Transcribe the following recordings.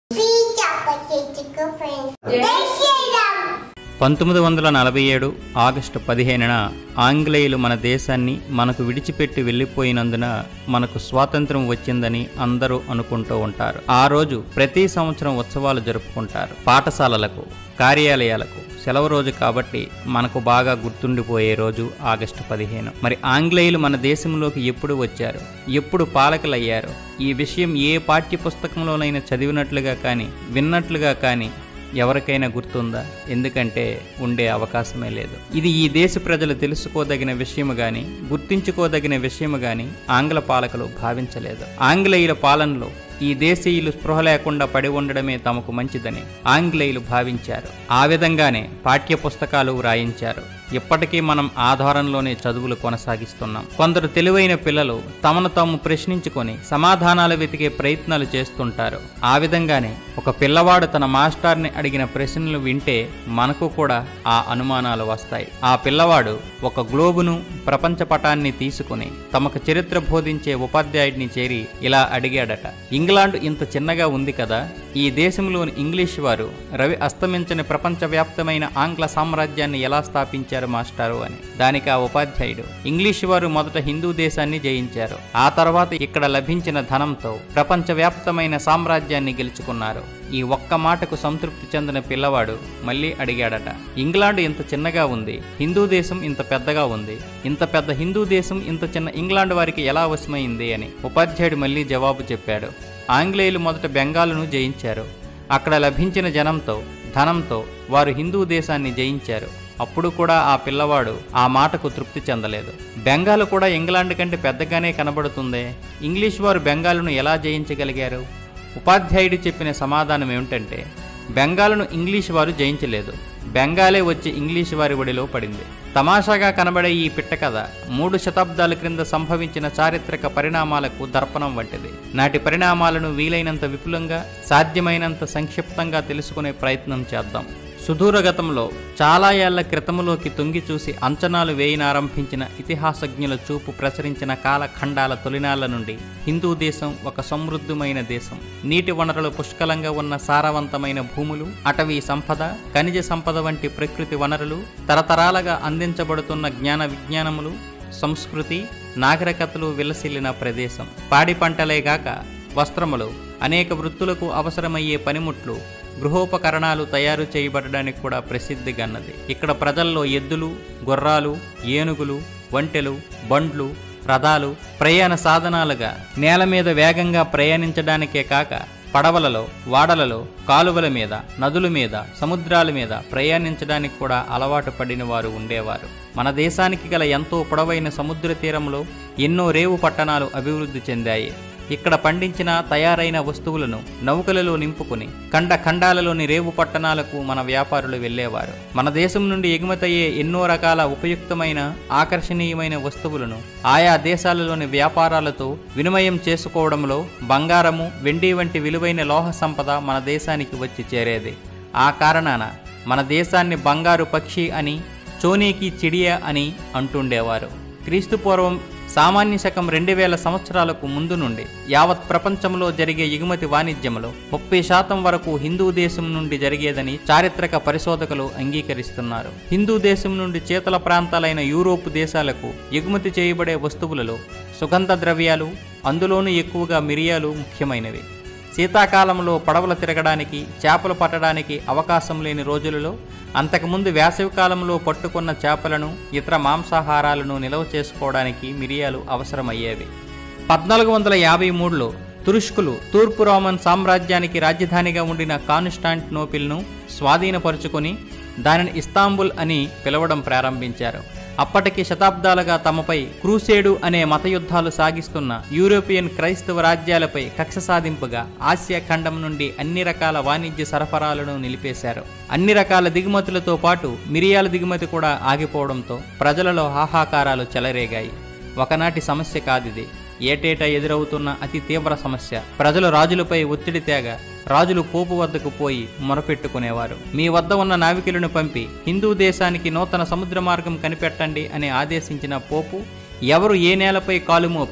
Pizza potato friends. They say them. పంతొమ్మిది వందల నలభై ఏడు ఆగస్టు పదిహేనున ఆంగ్లేయులు మన దేశాన్ని మనకు విడిచిపెట్టి వెళ్ళిపోయినందున మనకు స్వాతంత్రం వచ్చిందని అందరూ అనుకుంటూ ఉంటారు ఆ రోజు ప్రతి సంవత్సరం ఉత్సవాలు జరుపుకుంటారు పాఠశాలలకు కార్యాలయాలకు సెలవు రోజు కాబట్టి మనకు బాగా గుర్తుండిపోయే రోజు ఆగస్టు పదిహేను మరి ఆంగ్లేయులు మన దేశంలోకి ఎప్పుడు వచ్చారు ఎప్పుడు పాలకులయ్యారు ఈ విషయం ఏ పాఠ్య పుస్తకంలోనైనా చదివినట్లుగా కానీ విన్నట్లుగా కానీ ఎవరికైనా గుర్తుందా ఎందుకంటే ఉండే అవకాశమే లేదు ఇది ఈ దేశ ప్రజలు తెలుసుకోదగిన విషయము గాని గుర్తించుకోదగిన విషయము గాని ఆంగ్ల పాలకులు భావించలేదు ఆంగ్లేయుల పాలనలో ఈ దేశీయులు స్పృహ లేకుండా పడి ఉండడమే తమకు మంచిదని ఆంగ్లేయులు భావించారు ఆ విధంగానే పాఠ్య పుస్తకాలు వ్రాయించారు ఇప్పటికీ మనం ఆధారంలోనే చదువులు కొనసాగిస్తున్నాం కొందరు తెలివైన పిల్లలు తమను తాము ప్రశ్నించుకొని సమాధానాలు వెతికే ప్రయత్నాలు చేస్తుంటారు ఆ విధంగానే ఒక పిల్లవాడు తన మాస్టర్ని అడిగిన ప్రశ్నలు వింటే మనకు కూడా ఆ అనుమానాలు వస్తాయి ఆ పిల్లవాడు ఒక గ్లోబును ప్రపంచ పటాన్ని తీసుకుని తమకు చరిత్ర బోధించే ఉపాధ్యాయుడిని చేరి ఇలా అడిగాడట ఇంగ్లాండ్ ఇంత చిన్నగా ఉంది కదా ఈ దేశంలోని ఇంగ్లీష్ వారు రవి అస్తమించని ప్రపంచవ్యాప్తమైన ఆంగ్ల సామ్రాజ్యాన్ని ఎలా స్థాపించారు మాస్టారు అని దానికి ఆ ఉపాధ్యాయుడు ఇంగ్లీష్ వారు మొదట హిందూ దేశాన్ని జయించారు ఆ తర్వాత ఇక్కడ లభించిన ధనంతో ప్రపంచవ్యాప్తమైన సామ్రాజ్యాన్ని గెలుచుకున్నారు ఈ ఒక్క మాటకు సంతృప్తి చెందిన పిల్లవాడు మళ్ళీ అడిగాడట ఇంగ్లాండ్ ఇంత చిన్నగా ఉంది హిందూ దేశం ఇంత పెద్దగా ఉంది ఇంత పెద్ద హిందూ దేశం ఇంత చిన్న ఇంగ్లాండ్ వారికి ఎలా వశమైంది అని ఉపాధ్యాయుడు మళ్ళీ జవాబు చెప్పాడు ఆంగ్లేయులు మొదట బెంగాలును జయించారు అక్కడ లభించిన జనంతో ధనంతో వారు హిందూ దేశాన్ని జయించారు అప్పుడు కూడా ఆ పిల్లవాడు ఆ మాటకు తృప్తి చెందలేదు బెంగాల్ కూడా ఇంగ్లాండ్ కంటే పెద్దగానే కనబడుతుందే ఇంగ్లీష్ వారు బెంగాలును ఎలా జయించగలిగారు ఉపాధ్యాయుడు చెప్పిన సమాధానం ఏమిటంటే బెంగాల్ను ఇంగ్లీష్ వారు జయించలేదు బెంగాలే వచ్చి ఇంగ్లీష్ వారి ఒడిలో పడింది తమాషాగా కనబడే ఈ పిట్ట కథ మూడు శతాబ్దాల క్రింద సంభవించిన చారిత్రక పరిణామాలకు దర్పణం వంటిది నాటి పరిణామాలను వీలైనంత విపులంగా సాధ్యమైనంత సంక్షిప్తంగా తెలుసుకునే ప్రయత్నం చేద్దాం సుదూర గతంలో చాలా ఏళ్ల క్రితములోకి తొంగి చూసి అంచనాలు వేయనారంభించిన ఇతిహాసజ్ఞుల చూపు ప్రసరించిన కాలఖండాల తొలినాళ్ల నుండి హిందూ దేశం ఒక సమృద్ధమైన దేశం నీటి వనరులు పుష్కలంగా ఉన్న సారవంతమైన భూములు అటవీ సంపద ఖనిజ సంపద వంటి ప్రకృతి వనరులు తరతరాలుగా అందించబడుతున్న జ్ఞాన విజ్ఞానములు సంస్కృతి నాగరికతలు విలసిల్లిన ప్రదేశం పాడి పంటలేగాక వస్త్రములు అనేక వృత్తులకు అవసరమయ్యే పనిముట్లు గృహోపకరణాలు తయారు చేయబడడానికి కూడా ప్రసిద్ధిగన్నది ఇక్కడ ప్రజల్లో ఎద్దులు గుర్రాలు ఏనుగులు ఒంటెలు బండ్లు రథాలు ప్రయాణ సాధనాలుగా నేల మీద వేగంగా ప్రయాణించడానికే కాక పడవలలో వాడలలో కాలువల మీద నదుల మీద సముద్రాల మీద ప్రయాణించడానికి కూడా అలవాటు పడిన వారు ఉండేవారు మన దేశానికి గల ఎంతో పొడవైన సముద్ర తీరంలో ఎన్నో రేవు పట్టణాలు అభివృద్ధి చెందాయి ఇక్కడ పండించిన తయారైన వస్తువులను నౌకలలో నింపుకుని ఖండ ఖండాలలోని రేవు పట్టణాలకు మన వ్యాపారులు వెళ్ళేవారు మన దేశం నుండి ఎగుమతయ్యే ఎన్నో రకాల ఉపయుక్తమైన ఆకర్షణీయమైన వస్తువులను ఆయా దేశాలలోని వ్యాపారాలతో వినిమయం చేసుకోవడంలో బంగారము వెండి వంటి విలువైన లోహ సంపద మన దేశానికి వచ్చి చేరేది ఆ కారణాన మన దేశాన్ని బంగారు పక్షి అని చోనీకి చిడియా అని అంటుండేవారు క్రీస్తు పూర్వం సామాన్య శకం రెండు వేల సంవత్సరాలకు ముందు నుండి యావత్ ప్రపంచంలో జరిగే ఎగుమతి వాణిజ్యంలో ముప్పై శాతం వరకు హిందూ దేశం నుండి జరిగేదని చారిత్రక పరిశోధకులు అంగీకరిస్తున్నారు హిందూ దేశం నుండి చేతల ప్రాంతాలైన యూరోప్ దేశాలకు ఎగుమతి చేయబడే వస్తువులలో సుగంధ ద్రవ్యాలు అందులోనూ ఎక్కువగా మిరియాలు ముఖ్యమైనవి శీతాకాలంలో పడవలు తిరగడానికి చేపలు పట్టడానికి అవకాశం లేని రోజులలో అంతకుముందు వేసవికాలంలో పట్టుకున్న చేపలను ఇతర మాంసాహారాలను నిల్వ చేసుకోవడానికి మిరియాలు అవసరమయ్యేవి పద్నాలుగు వందల యాభై మూడులో తురుష్కులు తూర్పు రోమన్ సామ్రాజ్యానికి రాజధానిగా ఉండిన కాన్స్టాంటినోపిల్ను స్వాధీనపరుచుకొని దానిని ఇస్తాంబుల్ అని పిలవడం ప్రారంభించారు అప్పటికి శతాబ్దాలుగా తమపై క్రూసేడు అనే మతయుద్ధాలు సాగిస్తున్న యూరోపియన్ క్రైస్తవ రాజ్యాలపై కక్ష సాధింపుగా ఆసియా ఖండం నుండి అన్ని రకాల వాణిజ్య సరఫరాలను నిలిపేశారు అన్ని రకాల దిగుమతులతో పాటు మిరియాల దిగుమతి కూడా ఆగిపోవడంతో ప్రజలలో హాహాకారాలు చెలరేగాయి ఒకనాటి సమస్య కాదిది ఏటేటా ఎదురవుతున్న అతి తీవ్ర సమస్య ప్రజలు రాజులపై ఒత్తిడి తేగ రాజులు పోపు వద్దకు పోయి మొరపెట్టుకునేవారు మీ వద్ద ఉన్న నావికులను పంపి హిందూ దేశానికి నూతన సముద్ర మార్గం కనిపెట్టండి అని ఆదేశించిన పోపు ఎవరు ఏ నేలపై కాలు మోపి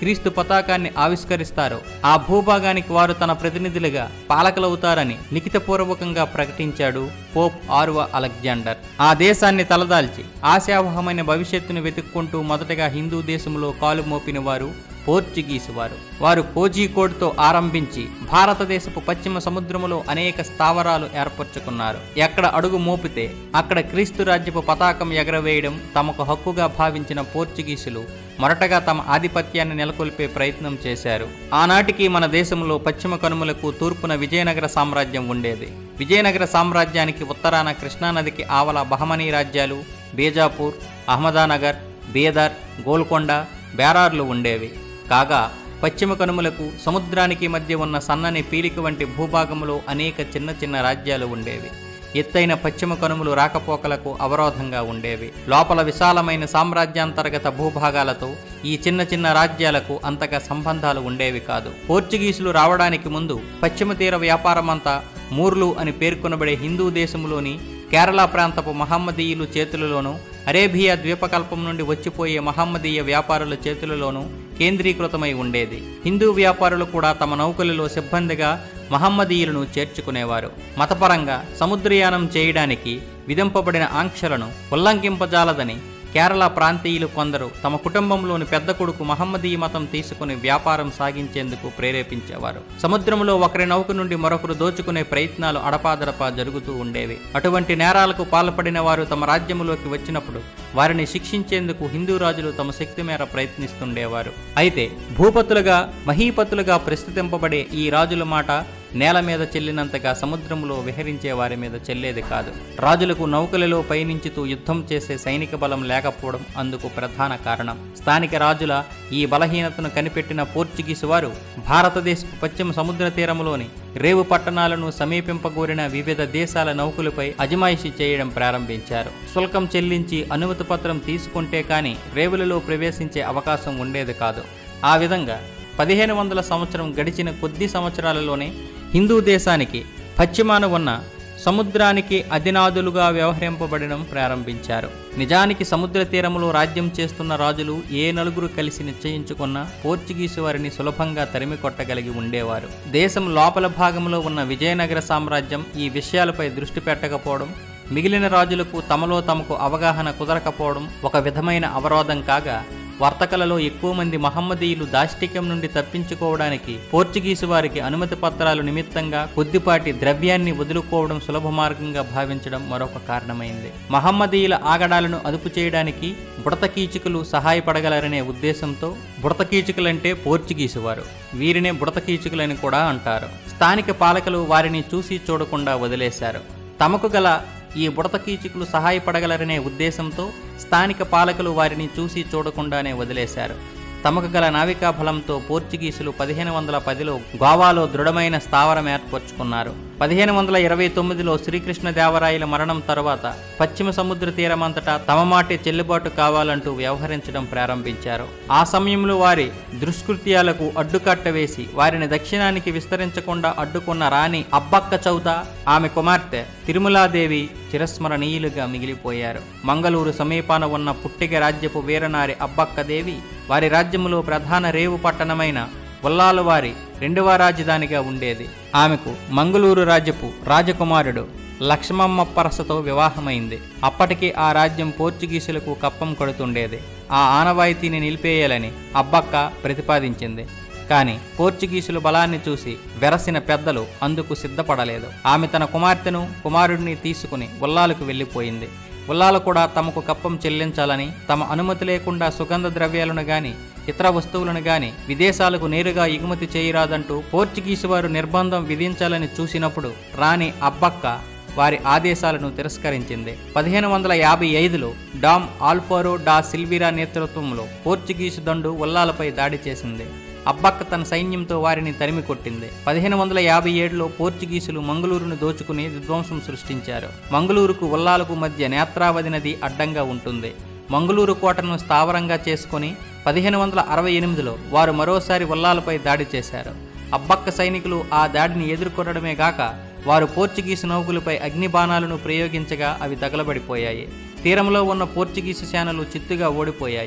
క్రీస్తు పతాకాన్ని ఆవిష్కరిస్తారో ఆ భూభాగానికి వారు తన ప్రతినిధులుగా పాలకులవుతారని లిఖితపూర్వకంగా ప్రకటించాడు పోప్ ఆరువ అలెగ్జాండర్ ఆ దేశాన్ని తలదాల్చి ఆశావహమైన భవిష్యత్తును వెతుక్కుంటూ మొదటగా హిందూ దేశంలో కాలు మోపిన వారు పోర్చుగీసు వారు వారు కోజికోడ్తో ఆరంభించి భారతదేశపు పశ్చిమ సముద్రములో అనేక స్థావరాలు ఏర్పరచుకున్నారు ఎక్కడ అడుగు మోపితే అక్కడ క్రీస్తు రాజ్యపు పతాకం ఎగరవేయడం తమకు హక్కుగా భావించిన పోర్చుగీసులు మొరటగా తమ ఆధిపత్యాన్ని నెలకొల్పే ప్రయత్నం చేశారు ఆనాటికి మన దేశంలో పశ్చిమ కనుమలకు తూర్పున విజయనగర సామ్రాజ్యం ఉండేది విజయనగర సామ్రాజ్యానికి ఉత్తరాన కృష్ణానదికి ఆవల బహమనీ రాజ్యాలు బీజాపూర్ అహ్మదానగర్ బీదర్ గోల్కొండ బేరార్లు ఉండేవి కాగా పశ్చిమ కనుమలకు సముద్రానికి మధ్య ఉన్న సన్నని పీలిక వంటి భూభాగంలో అనేక చిన్న చిన్న రాజ్యాలు ఉండేవి ఎత్తైన పశ్చిమ కనుమలు రాకపోకలకు అవరోధంగా ఉండేవి లోపల విశాలమైన సామ్రాజ్యాంతర్గత భూభాగాలతో ఈ చిన్న చిన్న రాజ్యాలకు అంతగా సంబంధాలు ఉండేవి కాదు పోర్చుగీసులు రావడానికి ముందు పశ్చిమ తీర వ్యాపారమంతా మూర్లు అని పేర్కొనబడే హిందూ దేశంలోని కేరళ ప్రాంతపు మహమ్మదీయులు చేతులలోనూ అరేబియా ద్వీపకల్పం నుండి వచ్చిపోయే మహమ్మదీయ వ్యాపారుల చేతులలోనూ కేంద్రీకృతమై ఉండేది హిందూ వ్యాపారులు కూడా తమ నౌకలలో సిబ్బందిగా మహమ్మదీయులను చేర్చుకునేవారు మతపరంగా సముద్రయానం చేయడానికి విధింపబడిన ఆంక్షలను ఉల్లంఘింపజాలదని కేరళ ప్రాంతీయులు కొందరు తమ కుటుంబంలోని పెద్ద కొడుకు మహమ్మదీ మతం తీసుకుని వ్యాపారం సాగించేందుకు ప్రేరేపించేవారు సముద్రంలో ఒకరి నౌక నుండి మరొకరు దోచుకునే ప్రయత్నాలు అడపాదడపా జరుగుతూ ఉండేవి అటువంటి నేరాలకు పాల్పడిన వారు తమ రాజ్యములోకి వచ్చినప్పుడు వారిని శిక్షించేందుకు హిందూ రాజులు తమ శక్తి మేర ప్రయత్నిస్తుండేవారు అయితే భూపతులుగా మహీపతులుగా ప్రస్తుతింపబడే ఈ రాజుల మాట నేల మీద చెల్లినంతగా సముద్రంలో విహరించే వారి మీద చెల్లేది కాదు రాజులకు నౌకలలో పయనించుతూ యుద్ధం చేసే సైనిక బలం లేకపోవడం అందుకు ప్రధాన కారణం స్థానిక రాజుల ఈ బలహీనతను కనిపెట్టిన పోర్చుగీసు వారు భారతదేశపు పశ్చిమ సముద్ర తీరములోని రేవు పట్టణాలను సమీపింపగోరిన వివిధ దేశాల నౌకలపై అజమాయిషీ చేయడం ప్రారంభించారు శుల్కం చెల్లించి అనుమతి పత్రం తీసుకుంటే కానీ రేవులలో ప్రవేశించే అవకాశం ఉండేది కాదు ఆ విధంగా పదిహేను వందల సంవత్సరం గడిచిన కొద్ది సంవత్సరాలలోనే హిందూ దేశానికి పశ్చిమాన ఉన్న సముద్రానికి అధినాదులుగా వ్యవహరింపబడడం ప్రారంభించారు నిజానికి సముద్ర తీరంలో రాజ్యం చేస్తున్న రాజులు ఏ నలుగురు కలిసి నిశ్చయించుకున్న పోర్చుగీసు వారిని సులభంగా తరిమి కొట్టగలిగి ఉండేవారు దేశం లోపల భాగంలో ఉన్న విజయనగర సామ్రాజ్యం ఈ విషయాలపై దృష్టి పెట్టకపోవడం మిగిలిన రాజులకు తమలో తమకు అవగాహన కుదరకపోవడం ఒక విధమైన అవరోధం కాగా వర్తకలలో ఎక్కువ మంది మహమ్మదీయులు దాష్టిక్యం నుండి తప్పించుకోవడానికి పోర్చుగీసు వారికి అనుమతి పత్రాలు నిమిత్తంగా కొద్దిపాటి ద్రవ్యాన్ని వదులుకోవడం సులభ మార్గంగా భావించడం మరొక కారణమైంది మహమ్మదీయుల ఆగడాలను అదుపు చేయడానికి బుడతకీచుకులు సహాయపడగలరనే ఉద్దేశంతో బుడతకీచుకులంటే పోర్చుగీసు వారు వీరినే బుడతకీచుకులని కూడా అంటారు స్థానిక పాలకులు వారిని చూసి చూడకుండా వదిలేశారు తమకు గల ఈ బుడతకీచుకులు సహాయపడగలరనే ఉద్దేశంతో స్థానిక పాలకులు వారిని చూసి చూడకుండానే వదిలేశారు తమకు గల నావికా బలంతో పోర్చుగీసులు పదిహేను వందల పదిలో గోవాలో దృఢమైన స్థావరం ఏర్పరచుకున్నారు పదిహేను వందల ఇరవై తొమ్మిదిలో శ్రీకృష్ణదేవరాయల మరణం తరువాత పశ్చిమ సముద్ర తీరమంతటా తమ మాటే చెల్లుబాటు కావాలంటూ వ్యవహరించడం ప్రారంభించారు ఆ సమయంలో వారి దుష్కృత్యాలకు అడ్డుకట్ట వేసి వారిని దక్షిణానికి విస్తరించకుండా అడ్డుకున్న రాణి అబ్బక్క చౌత ఆమె కుమార్తె తిరుమలాదేవి చిరస్మరణీయులుగా మిగిలిపోయారు మంగళూరు సమీపాన ఉన్న పుట్టిగ రాజ్యపు వీరనారి అబ్బక్కదేవి వారి రాజ్యములో ప్రధాన రేవు పట్టణమైన ఉల్లాల వారి రెండవ రాజధానిగా ఉండేది ఆమెకు మంగళూరు రాజ్యపు రాజకుమారుడు లక్ష్మమ్మ పరసతో వివాహమైంది అప్పటికి ఆ రాజ్యం పోర్చుగీసులకు కప్పం కొడుతుండేది ఆ ఆనవాయితీని నిలిపేయాలని అబ్బక్క ప్రతిపాదించింది కానీ పోర్చుగీసుల బలాన్ని చూసి వెరసిన పెద్దలు అందుకు సిద్ధపడలేదు ఆమె తన కుమార్తెను కుమారుడిని తీసుకుని ఉల్లాలకు వెళ్ళిపోయింది ఉల్లాలు కూడా తమకు కప్పం చెల్లించాలని తమ అనుమతి లేకుండా సుగంధ ద్రవ్యాలను గాని ఇతర వస్తువులను గాని విదేశాలకు నేరుగా ఎగుమతి చేయరాదంటూ పోర్చుగీసు వారు నిర్బంధం విధించాలని చూసినప్పుడు రాణి అబ్బక్క వారి ఆదేశాలను తిరస్కరించింది పదిహేను వందల యాభై ఐదులో డామ్ ఆల్ఫారో డా సిల్విరా నేతృత్వంలో పోర్చుగీసు దండు ఉల్లాలపై దాడి చేసింది అబ్బక్క తన సైన్యంతో వారిని తరిమి కొట్టింది పదిహేను వందల యాభై ఏడులో పోర్చుగీసులు మంగళూరును దోచుకుని విధ్వంసం సృష్టించారు మంగళూరుకు ఉల్లాలకు మధ్య నేత్రావతి నది అడ్డంగా ఉంటుంది మంగళూరు కోటను స్థావరంగా చేసుకొని పదిహేను వందల అరవై ఎనిమిదిలో వారు మరోసారి ఉల్లాలపై దాడి చేశారు అబ్బక్క సైనికులు ఆ దాడిని ఎదుర్కొనడమే గాక వారు పోర్చుగీసు నౌకలపై అగ్నిబాణాలను ప్రయోగించగా అవి తగలబడిపోయాయి తీరంలో ఉన్న పోర్చుగీసు సేనలు చిత్తుగా ఓడిపోయాయి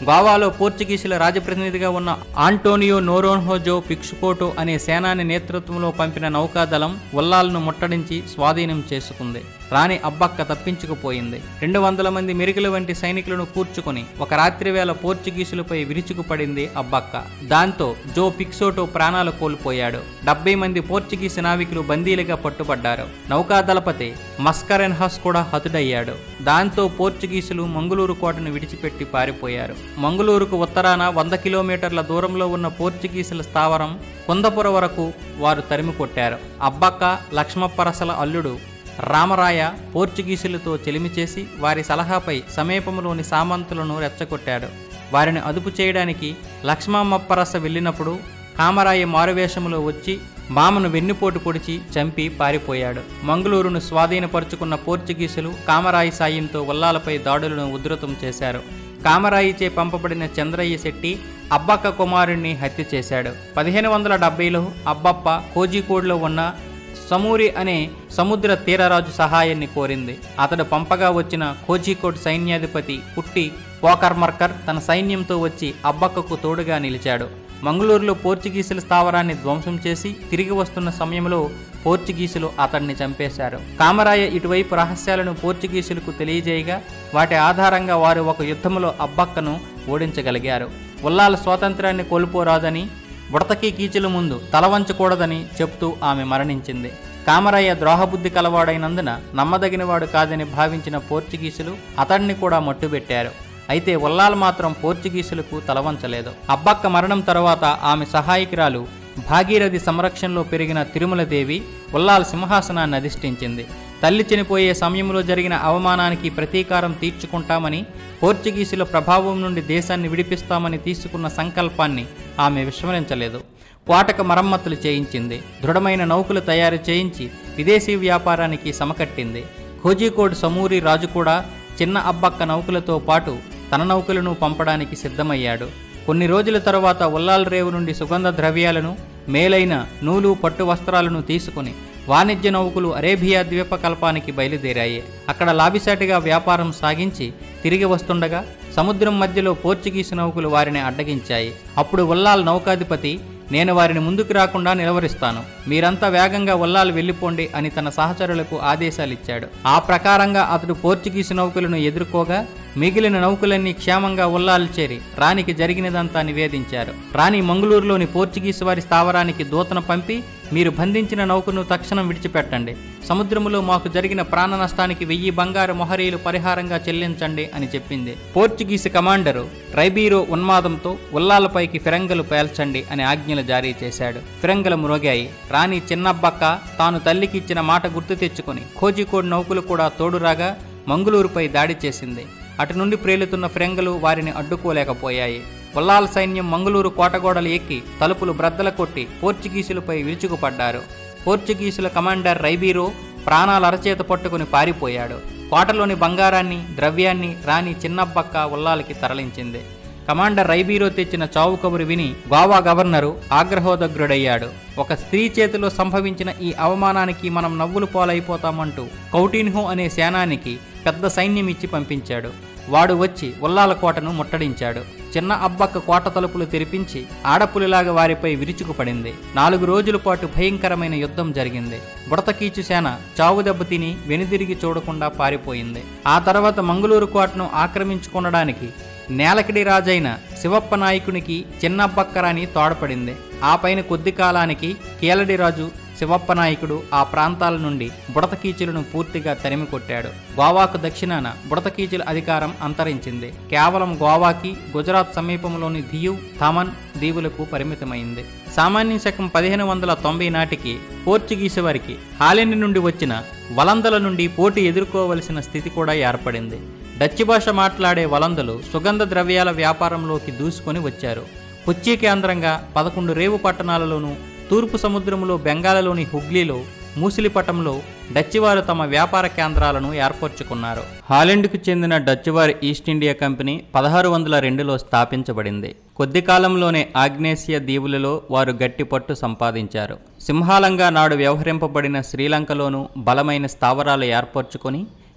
గోవాలో పోర్చుగీసుల రాజప్రతినిధిగా ఉన్న ఆంటోనియో నోరోన్హోజో పిక్సుకోటో అనే సేనాని నేతృత్వంలో పంపిన నౌకాదళం ఉల్లాలను ముట్టడించి స్వాధీనం చేసుకుంది రాణి అబ్బక్క తప్పించుకుపోయింది రెండు వందల మంది మెరుగుల వంటి సైనికులను కూర్చుకొని ఒక రాత్రి వేళ పోర్చుగీసులపై విరుచుకుపడింది అబ్బక్క దాంతో జో పిక్సోటో ప్రాణాలు కోల్పోయాడు డెబ్బై మంది పోర్చుగీసు నావికులు బందీలుగా పట్టుబడ్డారు నౌకాదళపతి మస్కరెన్హాస్ కూడా హతుడయ్యాడు దాంతో పోర్చుగీసులు మంగుళూరు కోటను విడిచిపెట్టి పారిపోయారు మంగుళూరుకు ఉత్తరాన వంద కిలోమీటర్ల దూరంలో ఉన్న పోర్చుగీసుల స్థావరం కుందపుర వరకు వారు తరిమి కొట్టారు అబ్బక్క లక్ష్మప్పరసల అల్లుడు రామరాయ పోర్చుగీసులతో చెలిమి చేసి వారి సలహాపై సమీపంలోని సామంతులను రెచ్చగొట్టాడు వారిని అదుపు చేయడానికి లక్ష్మమ్మప్పరస వెళ్ళినప్పుడు కామరాయ మారువేషములో వచ్చి మామను వెన్నుపోటు పొడిచి చంపి పారిపోయాడు మంగళూరును స్వాధీనపరుచుకున్న పోర్చుగీసులు కామరాయి సాయంతో ఉల్లాలపై దాడులను ఉధృతం చేశారు కామరాయిచే పంపబడిన చంద్రయ్య శెట్టి అబ్బక్క కుమారుణ్ణి హత్య చేశాడు పదిహేను వందల డెబ్బైలో అబ్బప్ప కోజికోడ్లో ఉన్న సమూరి అనే సముద్ర తీరరాజు సహాయాన్ని కోరింది అతడు పంపగా వచ్చిన కోజికోడ్ సైన్యాధిపతి కుట్టి పోకర్మర్కర్ తన సైన్యంతో వచ్చి అబ్బక్కకు తోడుగా నిలిచాడు మంగళూరులో పోర్చుగీసుల స్థావరాన్ని ధ్వంసం చేసి తిరిగి వస్తున్న సమయంలో పోర్చుగీసులు అతన్ని చంపేశారు కామరాయ ఇటువైపు రహస్యాలను పోర్చుగీసులకు తెలియజేయగా వాటి ఆధారంగా వారు ఒక యుద్ధంలో అబ్బక్కను ఓడించగలిగారు ఉల్లాల స్వాతంత్రాన్ని కోల్పోరాదని బుడతకి కీచుల ముందు తలవంచకూడదని చెప్తూ ఆమె మరణించింది కామరయ్య ద్రోహబుద్ధి కలవాడైనందున నమ్మదగినవాడు కాదని భావించిన పోర్చుగీసులు అతడిని కూడా మట్టుబెట్టారు అయితే ఉల్లాల్ మాత్రం పోర్చుగీసులకు తలవంచలేదు అబ్బక్క మరణం తర్వాత ఆమె సహాయకురాలు భాగీరథి సంరక్షణలో పెరిగిన తిరుమలదేవి ఉల్లాల్ సింహాసనాన్ని అధిష్ఠించింది తల్లి చనిపోయే సమయంలో జరిగిన అవమానానికి ప్రతీకారం తీర్చుకుంటామని పోర్చుగీసుల ప్రభావం నుండి దేశాన్ని విడిపిస్తామని తీసుకున్న సంకల్పాన్ని ఆమె విస్మరించలేదు కోటక మరమ్మతులు చేయించింది దృఢమైన నౌకలు తయారు చేయించి విదేశీ వ్యాపారానికి సమకట్టింది కోజికోడ్ సమూరి రాజు కూడా చిన్న అబ్బక్క నౌకలతో పాటు తన నౌకలను పంపడానికి సిద్ధమయ్యాడు కొన్ని రోజుల తరువాత ఉల్లాల్ రేవు నుండి సుగంధ ద్రవ్యాలను మేలైన నూలు పట్టు వస్త్రాలను తీసుకుని వాణిజ్య నౌకలు అరేబియా ద్వీపకల్పానికి బయలుదేరాయి అక్కడ లాభిసాటిగా వ్యాపారం సాగించి తిరిగి వస్తుండగా సముద్రం మధ్యలో పోర్చుగీసు నౌకలు వారిని అడ్డగించాయి అప్పుడు ఉల్లాల్ నౌకాధిపతి నేను వారిని ముందుకు రాకుండా నిలవరిస్తాను మీరంతా వేగంగా ఉల్లాలు వెళ్ళిపోండి అని తన సహచరులకు ఆదేశాలిచ్చాడు ఆ ప్రకారంగా అతడు పోర్చుగీసు నౌకలను ఎదుర్కోగా మిగిలిన నౌకలన్నీ క్షేమంగా ఉల్లాలు చేరి రాణికి జరిగినదంతా నివేదించారు రాణి మంగళూరులోని పోర్చుగీసు వారి స్థావరానికి దూతను పంపి మీరు బంధించిన నౌకను తక్షణం విడిచిపెట్టండి సముద్రములో మాకు జరిగిన ప్రాణ నష్టానికి వెయ్యి బంగారు మొహరీలు పరిహారంగా చెల్లించండి అని చెప్పింది పోర్చుగీసు కమాండరు రైబీరో ఉన్మాదంతో ఉల్లాలపైకి ఫిరంగలు పేల్చండి అని ఆజ్ఞలు జారీ చేశాడు ఫిరంగలు మ్రోగాయి రాణి చిన్నబ్బక్క తాను తల్లికి ఇచ్చిన మాట గుర్తు తెచ్చుకొని కోజికోడ్ నౌకలు కూడా తోడురాగా మంగుళూరుపై దాడి చేసింది అటు నుండి ప్రేలుతున్న ఫిరంగలు వారిని అడ్డుకోలేకపోయాయి ఉల్లాల సైన్యం మంగళూరు కోటగోడలు ఎక్కి తలుపులు బ్రద్దల కొట్టి పోర్చుగీసులపై విరుచుకుపడ్డారు పోర్చుగీసుల కమాండర్ రైబీరో ప్రాణాలు అరచేత పట్టుకుని పారిపోయాడు కోటలోని బంగారాన్ని ద్రవ్యాన్ని రాణి చిన్నబ్బక్క ఉల్లాలకి తరలించింది కమాండర్ రైబీరో తెచ్చిన చావు కబురు విని గోవా గవర్నరు ఆగ్రహోదగ్రుడయ్యాడు ఒక స్త్రీ చేతిలో సంభవించిన ఈ అవమానానికి మనం నవ్వులు పాలైపోతామంటూ కౌటిన్హో అనే సేనానికి పెద్ద సైన్యం ఇచ్చి పంపించాడు వాడు వచ్చి ఉల్లాల కోటను ముట్టడించాడు చిన్న అబ్బక్క కోట తలుపులు తెరిపించి ఆడపులిలాగా వారిపై విరుచుకుపడింది నాలుగు రోజుల పాటు భయంకరమైన యుద్ధం జరిగింది బుడతకీచు సేన చావు దెబ్బతిని వెనుదిరిగి చూడకుండా పారిపోయింది ఆ తర్వాత మంగళూరు కోటను ఆక్రమించుకొనడానికి నేలకిడి రాజైన శివప్ప నాయకునికి చిన్నబ్బక్కరాని తోడ్పడింది ఆ పైన కొద్ది కాలానికి కీలడి రాజు శివప్ప నాయకుడు ఆ ప్రాంతాల నుండి బుడతకీచులను పూర్తిగా తరిమి కొట్టాడు గోవాకు దక్షిణాన బుడతకీచుల అధికారం అంతరించింది కేవలం గోవాకి గుజరాత్ సమీపంలోని దియు థమన్ దీవులకు పరిమితమైంది సామాన్య శకం పదిహేను వందల తొంభై నాటికి పోర్చుగీసు వారికి హాలెండ్ నుండి వచ్చిన వలందల నుండి పోటీ ఎదుర్కోవలసిన స్థితి కూడా ఏర్పడింది డచ్ భాష మాట్లాడే వలందలు సుగంధ ద్రవ్యాల వ్యాపారంలోకి దూసుకొని వచ్చారు కొచ్చి కేంద్రంగా పదకొండు రేవు పట్టణాలలోనూ తూర్పు సముద్రములో బెంగాల్లోని హుగ్లీలో మూసిలిపటంలో డచ్చివారు తమ వ్యాపార కేంద్రాలను ఏర్పరచుకున్నారు హాలెండ్కు చెందిన డచ్చివారి ఈస్ట్ ఇండియా కంపెనీ పదహారు వందల రెండులో స్థాపించబడింది కొద్ది కాలంలోనే ఆగ్నేసియా దీవులలో వారు గట్టి పట్టు సంపాదించారు సింహాలంగా నాడు వ్యవహరింపబడిన శ్రీలంకలోనూ బలమైన స్థావరాలు ఏర్పరచుకొని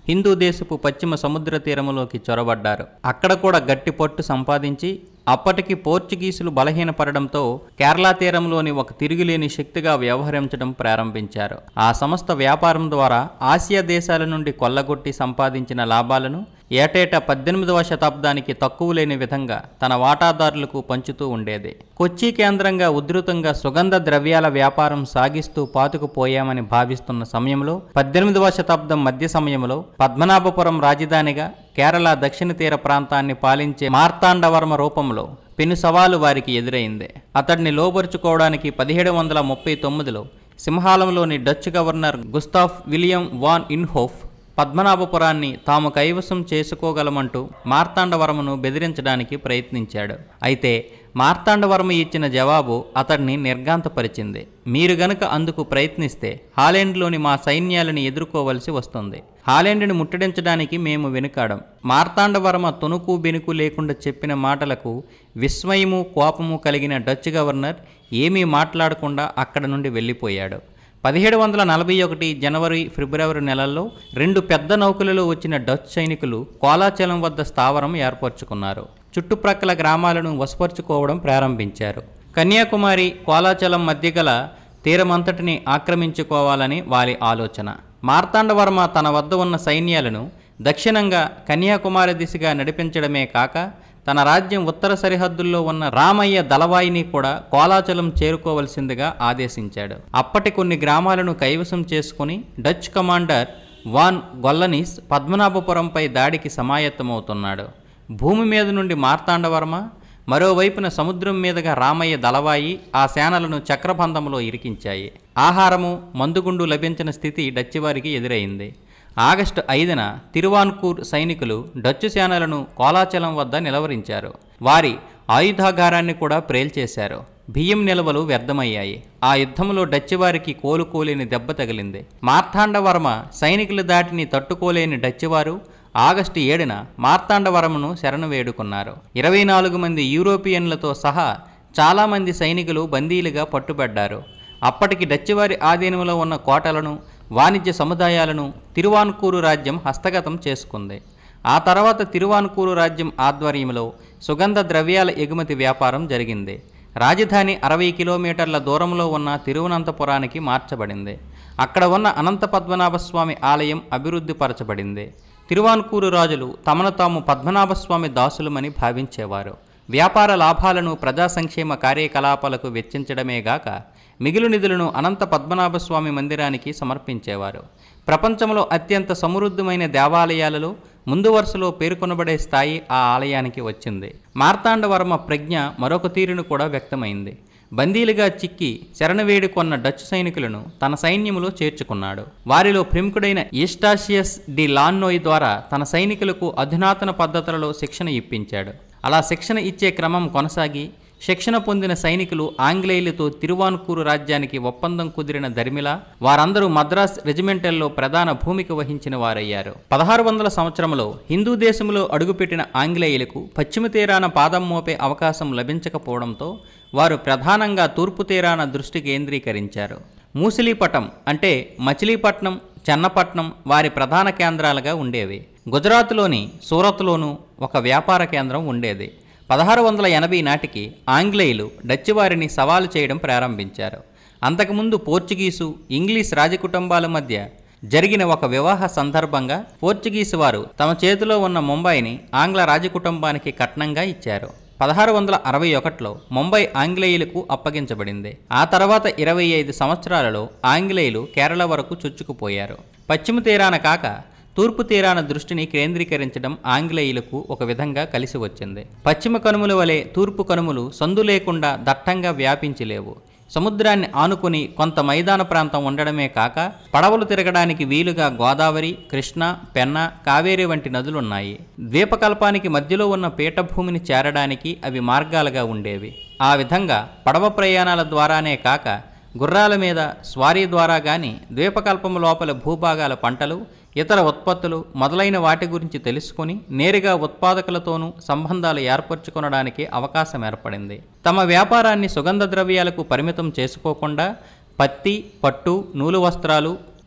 హిందూ దేశపు పశ్చిమ సముద్ర తీరములోకి చొరబడ్డారు అక్కడ కూడా గట్టి పట్టు సంపాదించి అప్పటికి పోర్చుగీసులు బలహీనపడడంతో కేరళ తీరంలోని ఒక తిరుగులేని శక్తిగా వ్యవహరించడం ప్రారంభించారు ఆ సంస్థ వ్యాపారం ద్వారా ఆసియా దేశాల నుండి కొల్లగొట్టి సంపాదించిన లాభాలను ఏటేటా పద్దెనిమిదవ శతాబ్దానికి తక్కువ లేని విధంగా తన వాటాదారులకు పంచుతూ ఉండేది కొచ్చి కేంద్రంగా ఉధృతంగా సుగంధ ద్రవ్యాల వ్యాపారం సాగిస్తూ పాతుకుపోయామని భావిస్తున్న సమయంలో పద్దెనిమిదవ శతాబ్దం మధ్య సమయంలో పద్మనాభపురం రాజధానిగా కేరళ దక్షిణ తీర ప్రాంతాన్ని పాలించే మార్తాండవర్మ రూపంలో పెను సవాలు వారికి ఎదురైంది అతడిని లోపరుచుకోవడానికి పదిహేడు వందల ముప్పై తొమ్మిదిలో సింహాలంలోని Dutch governor Gustaf William van Imhoff పద్మనాభపురాన్ని తాము కైవసం చేసుకోగలమంటూ మార్తాండవర్మను బెదిరించడానికి ప్రయత్నించాడు అయితే మార్తాండవర్మ ఇచ్చిన జవాబు అతడిని నిర్గాంతపరిచింది మీరు గనుక అందుకు ప్రయత్నిస్తే హాలెండ్లోని మా సైన్యాలను ఎదుర్కోవలసి వస్తుంది హాలెండ్ని ముట్టడించడానికి మేము వెనుకాడం మార్తాండవర్మ తునుకు బెనుకు లేకుండా చెప్పిన మాటలకు విస్మయము కోపము కలిగిన డచ్ గవర్నర్ ఏమీ మాట్లాడకుండా అక్కడ నుండి వెళ్ళిపోయాడు పదిహేడు వందల నలభై ఒకటి జనవరి ఫిబ్రవరి నెలల్లో రెండు పెద్ద నౌకలలో వచ్చిన డచ్ సైనికులు కోలాచలం వద్ద స్థావరం ఏర్పరచుకున్నారు చుట్టుప్రక్కల గ్రామాలను వశపరుచుకోవడం ప్రారంభించారు కన్యాకుమారి కోలాచలం మధ్య గల తీరమంతటిని ఆక్రమించుకోవాలని వారి ఆలోచన మార్తాండవర్మ తన వద్ద ఉన్న సైన్యాలను దక్షిణంగా కన్యాకుమారి దిశగా నడిపించడమే కాక తన రాజ్యం ఉత్తర సరిహద్దుల్లో ఉన్న రామయ్య దళవాయిని కూడా కోలాచలం చేరుకోవలసిందిగా ఆదేశించాడు అప్పటి కొన్ని గ్రామాలను కైవసం చేసుకుని డచ్ కమాండర్ వాన్ గొల్లనీస్ పద్మనాభపురంపై దాడికి సమాయత్తమవుతున్నాడు భూమి మీద నుండి మార్తాండవర్మ మరోవైపున సముద్రం మీదుగా రామయ్య దళవాయి ఆ సేనలను చక్రబంధంలో ఇరికించాయి ఆహారము మందుగుండు లభించిన స్థితి డచ్చివారికి ఎదురైంది ఆగస్టు ఐదున తిరువాన్కూర్ సైనికులు డచ్చు సేనలను కోలాచలం వద్ద నిలవరించారు వారి ఆయుధాగారాన్ని కూడా ప్రేల్చేశారు బియ్యం నిల్వలు వ్యర్థమయ్యాయి ఆ యుద్ధంలో డచ్చివారికి కోలుకోలేని దెబ్బ తగిలింది మార్తాండవర్మ సైనికుల దాటిని తట్టుకోలేని డచ్చివారు ఆగస్టు ఏడున మార్తాండవరమును శరణు వేడుకున్నారు ఇరవై నాలుగు మంది యూరోపియన్లతో సహా చాలామంది సైనికులు బందీలుగా పట్టుబడ్డారు అప్పటికి డచ్చివారి ఆధీనంలో ఉన్న కోటలను వాణిజ్య సముదాయాలను తిరువాన్కూరు రాజ్యం హస్తగతం చేసుకుంది ఆ తర్వాత తిరువాన్కూరు రాజ్యం ఆధ్వర్యంలో సుగంధ ద్రవ్యాల ఎగుమతి వ్యాపారం జరిగింది రాజధాని అరవై కిలోమీటర్ల దూరంలో ఉన్న తిరువనంతపురానికి మార్చబడింది అక్కడ ఉన్న అనంత పద్మనాభస్వామి ఆలయం అభివృద్ధి పరచబడింది తిరువాన్కూరు రాజులు తమను తాము పద్మనాభస్వామి దాసులమని భావించేవారు వ్యాపార లాభాలను ప్రజా సంక్షేమ కార్యకలాపాలకు వెచ్చించడమే గాక మిగులు నిధులను అనంత పద్మనాభస్వామి మందిరానికి సమర్పించేవారు ప్రపంచంలో అత్యంత సమృద్ధమైన దేవాలయాలలో ముందు వరుసలో పేర్కొనబడే స్థాయి ఆ ఆలయానికి వచ్చింది మార్తాండవర్మ ప్రజ్ఞ మరొక తీరును కూడా వ్యక్తమైంది బందీలుగా చిక్కి శరణవేడి కొన్న డచ్ సైనికులను తన సైన్యములో చేర్చుకున్నాడు వారిలో ప్రముఖుడైన ఈస్టాషియస్ డి లాన్నోయ్ ద్వారా తన సైనికులకు అధునాతన పద్ధతులలో శిక్షణ ఇప్పించాడు అలా శిక్షణ ఇచ్చే క్రమం కొనసాగి శిక్షణ పొందిన సైనికులు ఆంగ్లేయులతో తిరువాన్కూరు రాజ్యానికి ఒప్పందం కుదిరిన దరిమిలా వారందరూ మద్రాస్ రెజిమెంటల్లో ప్రధాన భూమిక వహించిన వారయ్యారు పదహారు వందల సంవత్సరంలో హిందూ దేశంలో అడుగుపెట్టిన ఆంగ్లేయులకు పశ్చిమ తీరాన పాదం మోపే అవకాశం లభించకపోవడంతో వారు ప్రధానంగా తూర్పు తీరాన దృష్టి కేంద్రీకరించారు మూసిలీపట్నం అంటే మచిలీపట్నం చెన్నపట్నం వారి ప్రధాన కేంద్రాలుగా ఉండేవి గుజరాత్లోని సూరత్లోనూ ఒక వ్యాపార కేంద్రం ఉండేది పదహారు వందల ఎనభై నాటికి ఆంగ్లేయులు డచ్ వారిని సవాలు చేయడం ప్రారంభించారు అంతకుముందు పోర్చుగీసు ఇంగ్లీష్ రాజకుటుంబాల మధ్య జరిగిన ఒక వివాహ సందర్భంగా పోర్చుగీసు వారు తమ చేతిలో ఉన్న ముంబైని ఆంగ్ల రాజకుటుంబానికి కట్నంగా ఇచ్చారు పదహారు వందల అరవై ఒకటిలో ముంబై ఆంగ్లేయులకు అప్పగించబడింది ఆ తర్వాత ఇరవై ఐదు సంవత్సరాలలో ఆంగ్లేయులు కేరళ వరకు చొచ్చుకుపోయారు పశ్చిమ తీరాన కాక తూర్పు తీరాన దృష్టిని కేంద్రీకరించడం ఆంగ్లేయులకు ఒక విధంగా కలిసి వచ్చింది పశ్చిమ కనుమల వలె తూర్పు కనుమలు సందు లేకుండా దట్టంగా వ్యాపించి లేవు సముద్రాన్ని ఆనుకుని కొంత మైదాన ప్రాంతం ఉండడమే కాక పడవలు తిరగడానికి వీలుగా గోదావరి కృష్ణ పెన్న కావేరి వంటి నదులున్నాయి ద్వీపకల్పానికి మధ్యలో ఉన్న పీఠభూమిని చేరడానికి అవి మార్గాలుగా ఉండేవి ఆ విధంగా పడవ ప్రయాణాల ద్వారానే కాక గుర్రాల మీద స్వారీ ద్వారా గాని ద్వీపకల్పం లోపల భూభాగాల పంటలు ఇతర ఉత్పత్తులు మొదలైన వాటి గురించి తెలుసుకొని నేరుగా ఉత్పాదకులతోనూ సంబంధాలు ఏర్పరచుకొనడానికి అవకాశం ఏర్పడింది తమ వ్యాపారాన్ని సుగంధ ద్రవ్యాలకు పరిమితం చేసుకోకుండా పత్తి పట్టు నూలు వస్త్రాలు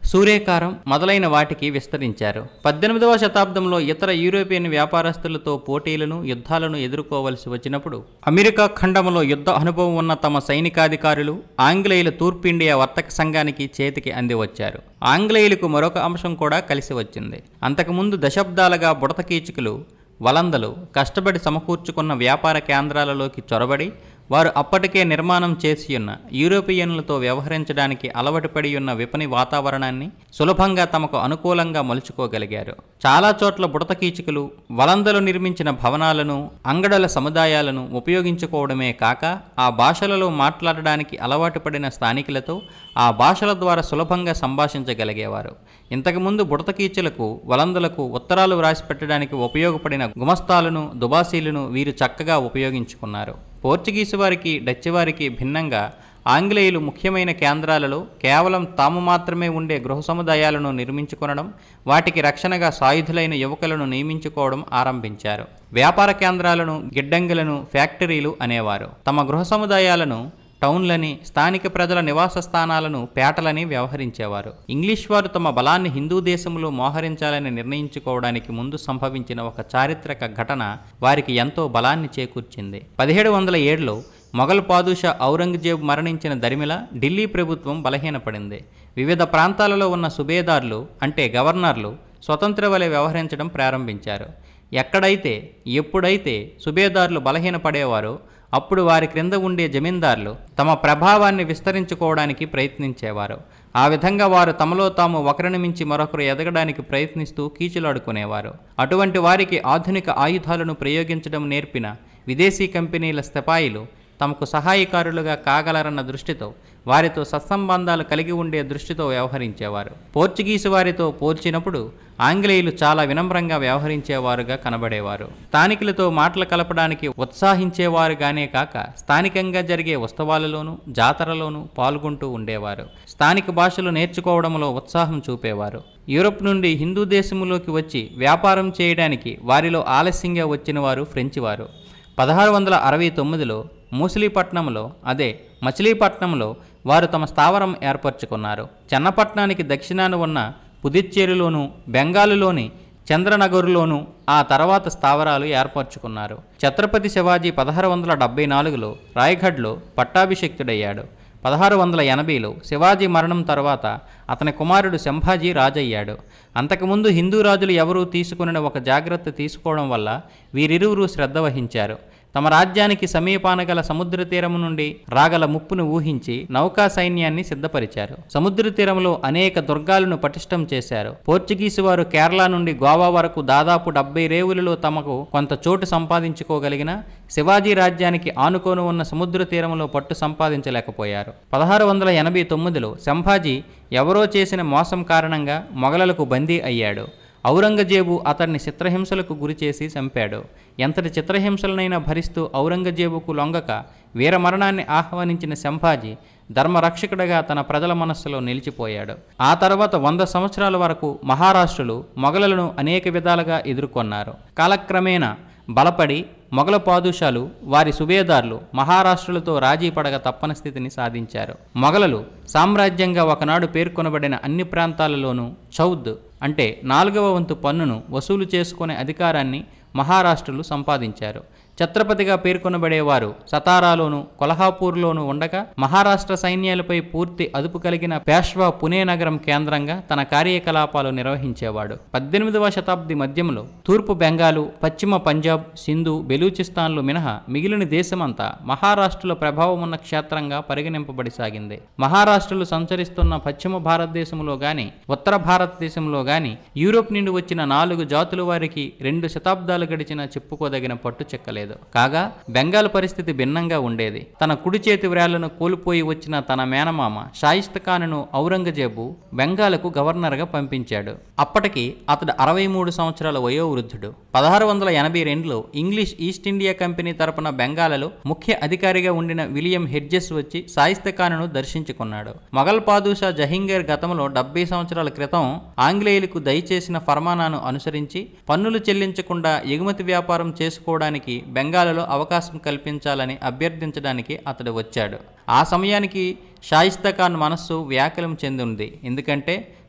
సూర్యకారం మొదలైన వాటికి విస్తరించారు పద్దెనిమిదవ శతాబ్దంలో ఇతర యూరోపియన్ వ్యాపారస్తులతో పోటీలను యుద్ధాలను ఎదుర్కోవలసి వచ్చినప్పుడు అమెరికా ఖండంలో యుద్ధ అనుభవం ఉన్న తమ సైనికాధికారులు ఆంగ్లేయుల తూర్పు ఇండియా వర్తక సంఘానికి చేతికి అందివచ్చారు ఆంగ్లేయులకు మరొక అంశం కూడా కలిసి వచ్చింది అంతకుముందు దశాబ్దాలుగా బుడతకీచుకులు వలందలు కష్టపడి సమకూర్చుకున్న వ్యాపార కేంద్రాలలోకి చొరబడి వారు అప్పటికే నిర్మాణం చేసి ఉన్న యూరోపియన్లతో వ్యవహరించడానికి అలవాటుపడి ఉన్న విపణి వాతావరణాన్ని సులభంగా తమకు అనుకూలంగా మలుచుకోగలిగారు చాలా చోట్ల బుడతకీచుకులు వలందలు నిర్మించిన భవనాలను అంగడుల సముదాయాలను ఉపయోగించుకోవడమే కాక ఆ భాషలలో మాట్లాడడానికి అలవాటు పడిన స్థానికులతో ఆ భాషల ద్వారా సులభంగా సంభాషించగలిగేవారు ఇంతకుముందు బుడతకీచులకు వలందలకు ఉత్తరాలు వ్రాసి పెట్టడానికి ఉపయోగపడిన గుమస్తాలను దుబాసీలను వీరు చక్కగా ఉపయోగించుకున్నారు పోర్చుగీసు వారికి డచ్ వారికి భిన్నంగా ఆంగ్లేయులు ముఖ్యమైన కేంద్రాలలో కేవలం తాము మాత్రమే ఉండే గృహ సముదాయాలను నిర్మించుకొనడం వాటికి రక్షణగా సాయుధులైన యువకులను నియమించుకోవడం ఆరంభించారు వ్యాపార కేంద్రాలను గిడ్డంగులను ఫ్యాక్టరీలు అనేవారు తమ గృహ సముదాయాలను టౌన్లని స్థానిక ప్రజల నివాస స్థానాలను పేటలని వ్యవహరించేవారు ఇంగ్లీష్ వారు తమ బలాన్ని హిందూ దేశంలో మోహరించాలని నిర్ణయించుకోవడానికి ముందు సంభవించిన ఒక చారిత్రక ఘటన వారికి ఎంతో బలాన్ని చేకూర్చింది పదిహేడు వందల ఏడులో మొఘల్ పాదుషా ఔరంగజేబ్ మరణించిన దరిమిల ఢిల్లీ ప్రభుత్వం బలహీనపడింది వివిధ ప్రాంతాలలో ఉన్న సుబేదార్లు అంటే గవర్నర్లు స్వతంత్ర వలె వ్యవహరించడం ప్రారంభించారు ఎక్కడైతే ఎప్పుడైతే సుబేదార్లు బలహీనపడేవారో అప్పుడు వారి క్రింద ఉండే జమీందార్లు తమ ప్రభావాన్ని విస్తరించుకోవడానికి ప్రయత్నించేవారు ఆ విధంగా వారు తమలో తాము ఒకరిని మించి మరొకరు ఎదగడానికి ప్రయత్నిస్తూ కీచులాడుకునేవారు అటువంటి వారికి ఆధునిక ఆయుధాలను ప్రయోగించడం నేర్పిన విదేశీ కంపెనీల స్థపాయిలు తమకు సహాయకారులుగా కాగలరన్న దృష్టితో వారితో సత్సంబంధాలు కలిగి ఉండే దృష్టితో వ్యవహరించేవారు పోర్చుగీసు వారితో పోల్చినప్పుడు ఆంగ్లేయులు చాలా వినమ్రంగా వ్యవహరించేవారుగా కనబడేవారు స్థానికులతో మాటలు కలపడానికి ఉత్సాహించేవారుగానే కాక స్థానికంగా జరిగే ఉత్సవాలలోనూ జాతరలోనూ పాల్గొంటూ ఉండేవారు స్థానిక భాషలు నేర్చుకోవడంలో ఉత్సాహం చూపేవారు యూరప్ నుండి హిందూ దేశంలోకి వచ్చి వ్యాపారం చేయడానికి వారిలో ఆలస్యంగా వచ్చిన వారు ఫ్రెంచి వారు పదహారు వందల అరవై తొమ్మిదిలో మూసిలీపట్నంలో అదే మచిలీపట్నంలో వారు తమ స్థావరం ఏర్పరచుకున్నారు చెన్నపట్నానికి దక్షిణాన ఉన్న పుదుచ్చేరిలోను బెంగాలులోని చంద్రనగర్లోను ఆ తర్వాత స్థావరాలు ఏర్పరచుకున్నారు ఛత్రపతి శివాజీ పదహారు వందల డెబ్బై నాలుగులో రాయ్గఢ్లో పట్టాభిషిక్తుడయ్యాడు పదహారు వందల ఎనభైలో శివాజీ మరణం తర్వాత అతని కుమారుడు శంభాజీ రాజయ్యాడు అంతకుముందు హిందూ రాజులు ఎవరూ తీసుకుని ఒక జాగ్రత్త తీసుకోవడం వల్ల వీరిరువురు శ్రద్ధ వహించారు తమ రాజ్యానికి సమీపాన గల సముద్ర తీరము నుండి రాగల ముప్పును ఊహించి నౌకా సైన్యాన్ని సిద్ధపరిచారు సముద్ర తీరంలో అనేక దుర్గాలను పటిష్టం చేశారు పోర్చుగీసు వారు కేరళ నుండి గోవా వరకు దాదాపు డెబ్బై రేవులలో తమకు కొంత చోటు సంపాదించుకోగలిగిన శివాజీ రాజ్యానికి ఆనుకొని ఉన్న సముద్ర తీరంలో పట్టు సంపాదించలేకపోయారు పదహారు వందల ఎనభై తొమ్మిదిలో సంభాజీ ఎవరో చేసిన మోసం కారణంగా మొఘలులకు బందీ అయ్యాడు ఔరంగజేబు అతన్ని చిత్రహింసలకు గురిచేసి చంపాడు ఎంతటి చిత్రహింసలనైనా భరిస్తూ ఔరంగజేబుకు లొంగక వీరమరణాన్ని ఆహ్వానించిన సంభాజీ ధర్మరక్షకుడిగా తన ప్రజల మనస్సులో నిలిచిపోయాడు ఆ తర్వాత వంద సంవత్సరాల వరకు మహారాష్ట్రులు మొఘలులను అనేక విధాలుగా ఎదుర్కొన్నారు కాలక్రమేణా బలపడి మొఘల పాదుషాలు వారి సుబేదార్లు మహారాష్ట్రులతో రాజీ పడగ తప్పని స్థితిని సాధించారు మొఘలులు సామ్రాజ్యంగా ఒకనాడు పేర్కొనబడిన అన్ని ప్రాంతాలలోనూ చౌద్ అంటే నాలుగవ వంతు పన్నును వసూలు చేసుకునే అధికారాన్ని మహారాష్ట్రులు సంపాదించారు ఛత్రపతిగా పేర్కొనబడేవారు సతారాలోను కొల్హాపూర్లోను ఉండగా మహారాష్ట్ర సైన్యాలపై పూర్తి అదుపు కలిగిన పేష్వా పునే నగరం కేంద్రంగా తన కార్యకలాపాలు నిర్వహించేవాడు పద్దెనిమిదవ శతాబ్ది మధ్యంలో తూర్పు బెంగాలు పశ్చిమ పంజాబ్ సింధు బెలూచిస్తాన్లు మినహా మిగిలిన దేశమంతా మహారాష్ట్రుల ప్రభావం ఉన్న క్షేత్రంగా పరిగణింపబడి సాగింది మహారాష్ట్రలు సంచరిస్తున్న పశ్చిమ భారతదేశంలో గాని ఉత్తర భారతదేశంలో గాని యూరోప్ నుండి వచ్చిన నాలుగు జాతుల వారికి రెండు శతాబ్దాలు గడిచినా చెప్పుకోదగిన పట్టు చెక్కలేదు కాగా బెంగాల్ పరిస్థితి భిన్నంగా ఉండేది తన కుడి చేతి వ్రేళ్లను కోల్పోయి వచ్చిన తన మేనమామ షాయిస్త్ ఖాన్ను ఔరంగజేబు బెంగాల్కు గవర్నర్గా పంపించాడు అప్పటికి అతడు అరవై మూడు సంవత్సరాల వయోవృద్ధుడు పదహారు వందల ఎనభై రెండులో ఇంగ్లీష్ ఈస్ట్ ఇండియా కంపెనీ తరపున బెంగాల్లో ముఖ్య అధికారిగా ఉండిన విలియం హెడ్జెస్ వచ్చి షాయిస్త్ ఖాన్ను దర్శించుకున్నాడు మొఘల్ పాదుషా జహీంగీర్ గతంలో డెబ్బై సంవత్సరాల క్రితం ఆంగ్లేయులకు దయచేసిన ఫర్మానాను అనుసరించి పన్నులు చెల్లించకుండా ఎగుమతి వ్యాపారం చేసుకోవడానికి బెంగాల్లో అవకాశం కల్పించాలని అభ్యర్థించడానికి అతడు వచ్చాడు ఆ సమయానికి షాయిస్తా ఖాన్ మనస్సు వ్యాకులం చెందింది ఎందుకంటే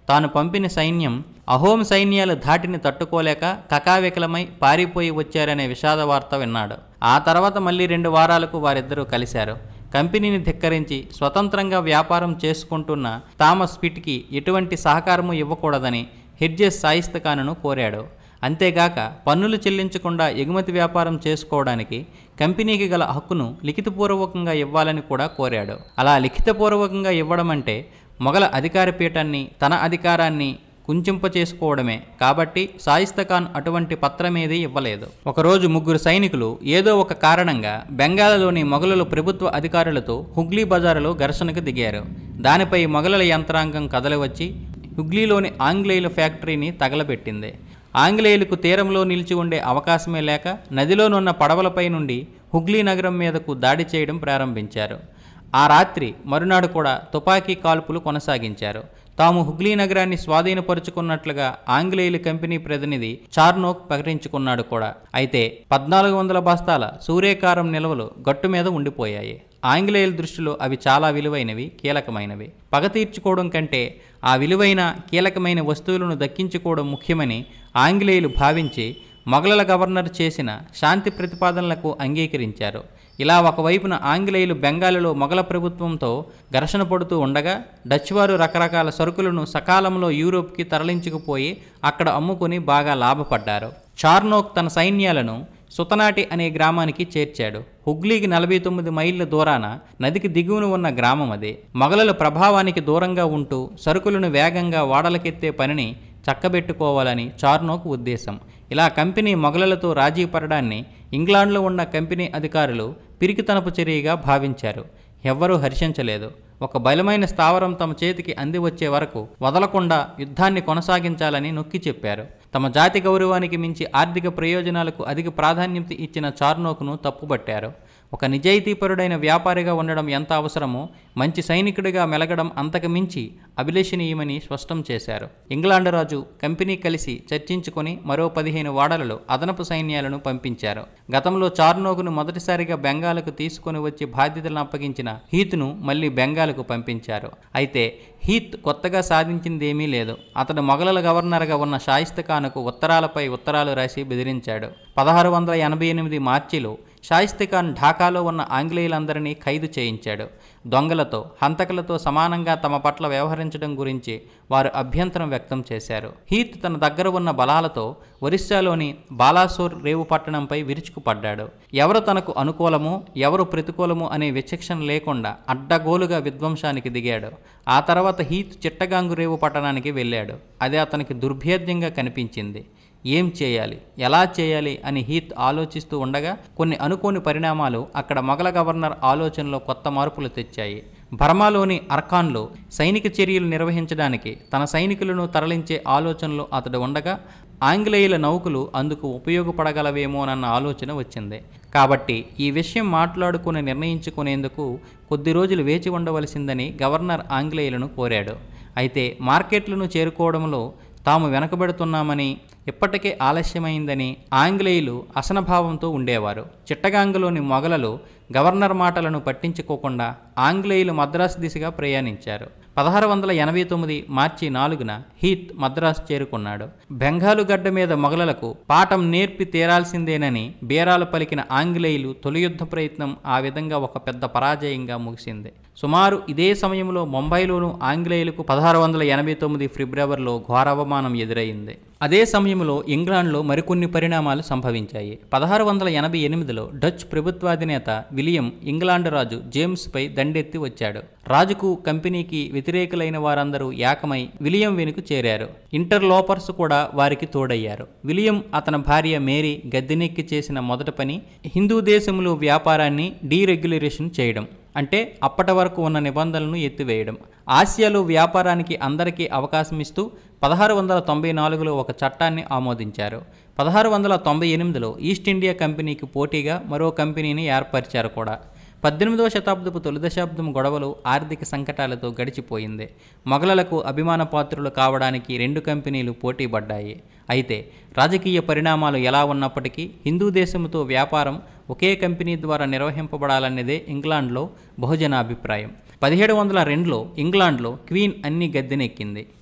తాను పంపిన సైన్యం అహోం సైన్యాలు ధాటిని తట్టుకోలేక కకావికలమై పారిపోయి వచ్చారనే విషాద వార్త విన్నాడు ఆ తర్వాత మళ్ళీ రెండు వారాలకు వారిద్దరూ కలిశారు కంపెనీని ధిక్కరించి స్వతంత్రంగా వ్యాపారం చేసుకుంటున్న థామస్ పిట్కి ఎటువంటి సహకారము ఇవ్వకూడదని హెడ్జెస్ సాయిస్త ఖాన్ను కోరాడు అంతేగాక పన్నులు చెల్లించకుండా ఎగుమతి వ్యాపారం చేసుకోవడానికి కంపెనీకి గల హక్కును లిఖితపూర్వకంగా ఇవ్వాలని కూడా కోరాడు అలా లిఖితపూర్వకంగా ఇవ్వడం అంటే మొఘల అధికార పీఠాన్ని తన అధికారాన్ని కుంచింపచేసుకోవడమే కాబట్టి సాయిస్త ఖాన్ అటువంటి పత్రమేదీ ఇవ్వలేదు ఒకరోజు ముగ్గురు సైనికులు ఏదో ఒక కారణంగా బెంగాల్లోని మొఘలుల ప్రభుత్వ అధికారులతో హుగ్లీ బజారులో ఘర్షణకు దిగారు దానిపై మొఘలుల యంత్రాంగం కదలివచ్చి హుగ్లీలోని ఆంగ్లేయుల ఫ్యాక్టరీని తగలబెట్టింది ఆంగ్లేయులకు తీరంలో నిలిచి ఉండే అవకాశమే లేక నదిలోనున్న పడవలపై నుండి హుగ్లీ నగరం మీదకు దాడి చేయడం ప్రారంభించారు ఆ రాత్రి మరునాడు కూడా తుపాకీ కాల్పులు కొనసాగించారు తాము హుగ్లీ నగరాన్ని స్వాధీనపరుచుకున్నట్లుగా ఆంగ్లేయుల కంపెనీ ప్రతినిధి చార్నోక్ ప్రకటించుకున్నాడు కూడా అయితే పద్నాలుగు వందల బస్తాల సూర్యకారం నిల్వలు గట్టు మీద ఉండిపోయాయి ఆంగ్లేయుల దృష్టిలో అవి చాలా విలువైనవి కీలకమైనవి పగ తీర్చుకోవడం కంటే ఆ విలువైన కీలకమైన వస్తువులను దక్కించుకోవడం ముఖ్యమని ఆంగ్లేయులు భావించి మొఘలుల గవర్నర్ చేసిన శాంతి ప్రతిపాదనలకు అంగీకరించారు ఇలా ఒకవైపున ఆంగ్లేయులు బెంగాలులో మొఘల ప్రభుత్వంతో ఘర్షణ పడుతూ ఉండగా డచ్ వారు రకరకాల సరుకులను సకాలంలో యూరోప్కి తరలించుకుపోయి అక్కడ అమ్ముకుని బాగా లాభపడ్డారు చార్నోక్ తన సైన్యాలను సుతనాటి అనే గ్రామానికి చేర్చాడు హుగ్లీకి నలభై తొమ్మిది మైళ్ళ దూరాన నదికి దిగువన ఉన్న గ్రామం అది మొఘలుల ప్రభావానికి దూరంగా ఉంటూ సరుకులను వేగంగా వాడలకెత్తే పనిని చక్కబెట్టుకోవాలని చార్నోక్ ఉద్దేశం ఇలా కంపెనీ మొఘలులతో రాజీ పడడాన్ని ఇంగ్లాండ్లో ఉన్న కంపెనీ అధికారులు పిరికితనపు చర్యగా భావించారు ఎవ్వరూ హర్షించలేదు ఒక బలమైన స్థావరం తమ చేతికి అంది వచ్చే వరకు వదలకుండా యుద్ధాన్ని కొనసాగించాలని నొక్కి చెప్పారు తమ జాతి గౌరవానికి మించి ఆర్థిక ప్రయోజనాలకు అధిక ప్రాధాన్యత ఇచ్చిన చార్నోకును తప్పుపట్టారు ఒక నిజాయితీపరుడైన వ్యాపారిగా ఉండడం ఎంత అవసరమో మంచి సైనికుడిగా మెలగడం అంతకు మించి అభిలషణీయమని స్పష్టం చేశారు ఇంగ్లాండ్ రాజు కంపెనీ కలిసి చర్చించుకొని మరో పదిహేను వాడలలో అదనపు సైన్యాలను పంపించారు గతంలో చార్నోకును మొదటిసారిగా బెంగాల్కు తీసుకొని వచ్చి బాధ్యతలను అప్పగించిన హీత్ను మళ్ళీ బెంగాల్కు పంపించారు అయితే హీత్ కొత్తగా సాధించిందేమీ లేదు అతడు మొఘలుల గవర్నర్గా ఉన్న షాయిస్త ఖాన్కు ఉత్తరాలపై ఉత్తరాలు రాసి బెదిరించాడు పదహారు వందల ఎనభై ఎనిమిది మార్చిలో షాయిస్త ఖాన్ ఢాకాలో ఉన్న ఆంగ్లేయులందరినీ ఖైదు చేయించాడు దొంగలతో హంతకులతో సమానంగా తమ పట్ల వ్యవహరించడం గురించి వారు అభ్యంతరం వ్యక్తం చేశారు హీత్ తన దగ్గర ఉన్న బలాలతో ఒరిస్సాలోని బాలాసోర్ రేవు పట్టణంపై విరుచుకుపడ్డాడు ఎవరు తనకు అనుకూలమో ఎవరు ప్రతికూలమో అనే విచక్షణ లేకుండా అడ్డగోలుగా విధ్వంసానికి దిగాడు ఆ తర్వాత హీత్ చిట్టగాంగు రేవు పట్టణానికి వెళ్ళాడు అది అతనికి దుర్భేద్యంగా కనిపించింది ఏం చేయాలి ఎలా చేయాలి అని హీత్ ఆలోచిస్తూ ఉండగా కొన్ని అనుకోని పరిణామాలు అక్కడ మొఘల గవర్నర్ ఆలోచనలో కొత్త మార్పులు తెచ్చాయి బర్మాలోని అర్కాన్లో సైనిక చర్యలు నిర్వహించడానికి తన సైనికులను తరలించే ఆలోచనలో అతడు ఉండగా ఆంగ్లేయుల నౌకలు అందుకు ఉపయోగపడగలవేమోనన్న ఆలోచన వచ్చింది కాబట్టి ఈ విషయం మాట్లాడుకుని నిర్ణయించుకునేందుకు కొద్ది రోజులు వేచి ఉండవలసిందని గవర్నర్ ఆంగ్లేయులను కోరాడు అయితే మార్కెట్లను చేరుకోవడంలో తాము వెనకబడుతున్నామని ఇప్పటికే ఆలస్యమైందని ఆంగ్లేయులు అసనభావంతో ఉండేవారు చిట్టగాంగలోని మొఘలలు గవర్నర్ మాటలను పట్టించుకోకుండా ఆంగ్లేయులు మద్రాసు దిశగా ప్రయాణించారు పదహారు వందల ఎనభై తొమ్మిది మార్చి నాలుగున హీత్ మద్రాసు చేరుకున్నాడు బెంగాలు గడ్డ మీద మొఘలులకు పాఠం నేర్పి తీరాల్సిందేనని బేరాలు పలికిన ఆంగ్లేయులు తొలి యుద్ధ ప్రయత్నం ఆ విధంగా ఒక పెద్ద పరాజయంగా ముగిసింది సుమారు ఇదే సమయంలో ముంబైలోనూ ఆంగ్లేయులకు పదహారు వందల ఎనభై తొమ్మిది ఫిబ్రవరిలో ఘోరావమానం ఎదురైంది అదే సమయంలో ఇంగ్లాండ్లో మరికొన్ని పరిణామాలు సంభవించాయి పదహారు వందల ఎనభై ఎనిమిదిలో డచ్ ప్రభుత్వాధినేత విలియం ఇంగ్లాండ్ రాజు జేమ్స్పై దండెత్తి వచ్చాడు రాజుకు కంపెనీకి వ్యతిరేకులైన వారందరూ ఏకమై విలియం వెనుక చేరారు ఇంటర్లోపర్స్ కూడా వారికి తోడయ్యారు విలియం అతని భార్య మేరీ గద్దెనెక్కి చేసిన మొదటి పని హిందూ దేశంలో వ్యాపారాన్ని డీరెగ్యులేషన్ చేయడం అంటే అప్పటి వరకు ఉన్న నిబంధనలను ఎత్తివేయడం ఆసియాలో వ్యాపారానికి అందరికీ అవకాశం ఇస్తూ పదహారు వందల తొంభై నాలుగులో ఒక చట్టాన్ని ఆమోదించారు పదహారు వందల తొంభై ఎనిమిదిలో ఈస్ట్ ఇండియా కంపెనీకి పోటీగా మరో కంపెనీని ఏర్పరిచారు కూడా పద్దెనిమిదవ శతాబ్దపు తొలి దశాబ్దం గొడవలు ఆర్థిక సంకటాలతో గడిచిపోయింది మొఘలులకు అభిమాన పాత్రులు కావడానికి రెండు కంపెనీలు పోటీపడ్డాయి అయితే రాజకీయ పరిణామాలు ఎలా ఉన్నప్పటికీ హిందూ దేశంతో వ్యాపారం ఒకే కంపెనీ ద్వారా నిర్వహింపబడాలన్నదే ఇంగ్లాండ్లో బహుజన అభిప్రాయం పదిహేడు వందల రెండులో ఇంగ్లాండ్లో క్వీన్ అన్ని గద్దెనెక్కింది